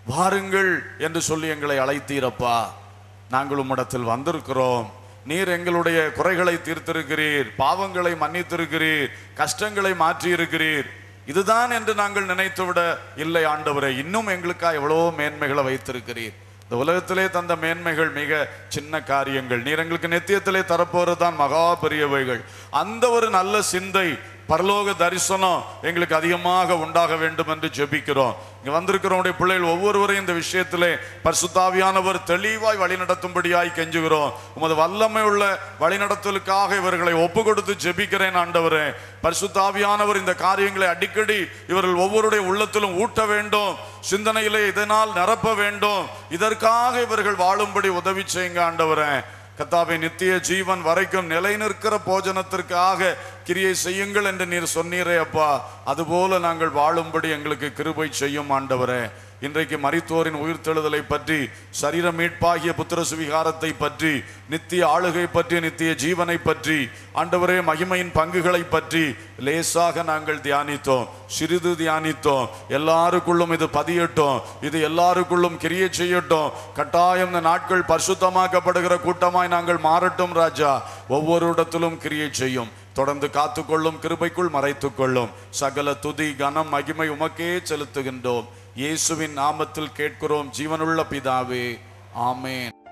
வாருங்கள் என்று சொல்லி எங்களை அழைத்தீரப்பா நாங்கள் உம்மிடத்தில் வந்திருக்கிறோம் நீர் எங்களுடைய குறைகளை தீர்த்திருக்கிறீர் பாவங்களை மன்னித்திருக்கிறீர் கஷ்டங்களை மாற்றியிருக்கிறீர் இதுதான் என்று நாங்கள் நினைத்துவிட இல்லை ஆண்டவரே இன்னும் எங்களுக்காக எவ்வளவோ மேன்மைகளை வைத்திருக்கிறீர் இந்த உலகத்திலே தந்த மேன்மைகள் மிக சின்ன காரியங்கள் நீர் எங்களுக்கு நித்தியத்திலே தரப்போறது தான் மகா பெரியவைகள் அந்த ஒரு நல்ல சிந்தை பரலோக தரிசனம் எங்களுக்கு அதிகமாக உண்டாக வேண்டும் என்று ஜெபிக்கிறோம் இங்க வந்திருக்கிறவனுடைய பிள்ளைகள் ஒவ்வொருவரையும் இந்த விஷயத்திலே பரிசுத்தாவியானவர் தெளிவாய் வழிநடத்தும்படியாய் கெஞ்சுகிறோம் உமது வல்லமை உள்ள வழிநடத்தலுக்காக இவர்களை ஒப்பு கொடுத்து ஜெபிக்கிறேன் ஆண்டவரே பரிசுத்தாவியானவர் இந்த காரியங்களை அடிக்கடி இவர்கள் ஒவ்வொருடைய உள்ளத்திலும் ஊட்ட வேண்டும் சிந்தனையிலே இதனால் நிரப்ப வேண்டும் இதற்காக இவர்கள் வாழும்படி உதவி செய்யுங்க ஆண்டவரே கத்தாவை நித்திய ஜீவன் வரைக்கும் நிலை நிற்கிற போஜனத்திற்காக கிரியை செய்யுங்கள் என்று நீர் சொன்னீரே அப்பா அதுபோல நாங்கள் வாழும்படி எங்களுக்கு கிருபை செய்யும் ஆண்டவரே இன்றைக்கு மரித்தோரின் உயிர்த்தெழுதலை பற்றி சரீர மீட்பாகிய புத்திர சுவிகாரத்தை பற்றி நித்திய ஆளுகை பற்றி நித்திய ஜீவனை பற்றி ஆண்டவரே மகிமையின் பங்குகளை பற்றி லேசாக நாங்கள் தியானித்தோம் சிறிது தியானித்தோம் எல்லாருக்குள்ளும் இது பதியட்டும் இது எல்லாருக்குள்ளும் கிரியை செய்யட்டும் கட்டாயம் இந்த நாட்கள் பரிசுத்தமாக்கப்படுகிற கூட்டமாய் நாங்கள் மாறட்டும் ராஜா ஒவ்வொரு இடத்திலும் கிரியை செய்யும் தொடர்ந்து காத்துக்கொள்ளும் கிருபைக்குள் மறைத்துக் கொள்ளும் சகல துதி கனம் மகிமை உமக்கே செலுத்துகின்றோம் இயேசுவின் நாமத்தில் கேட்கிறோம் ஜீவனுள்ள பிதாவே ஆமென்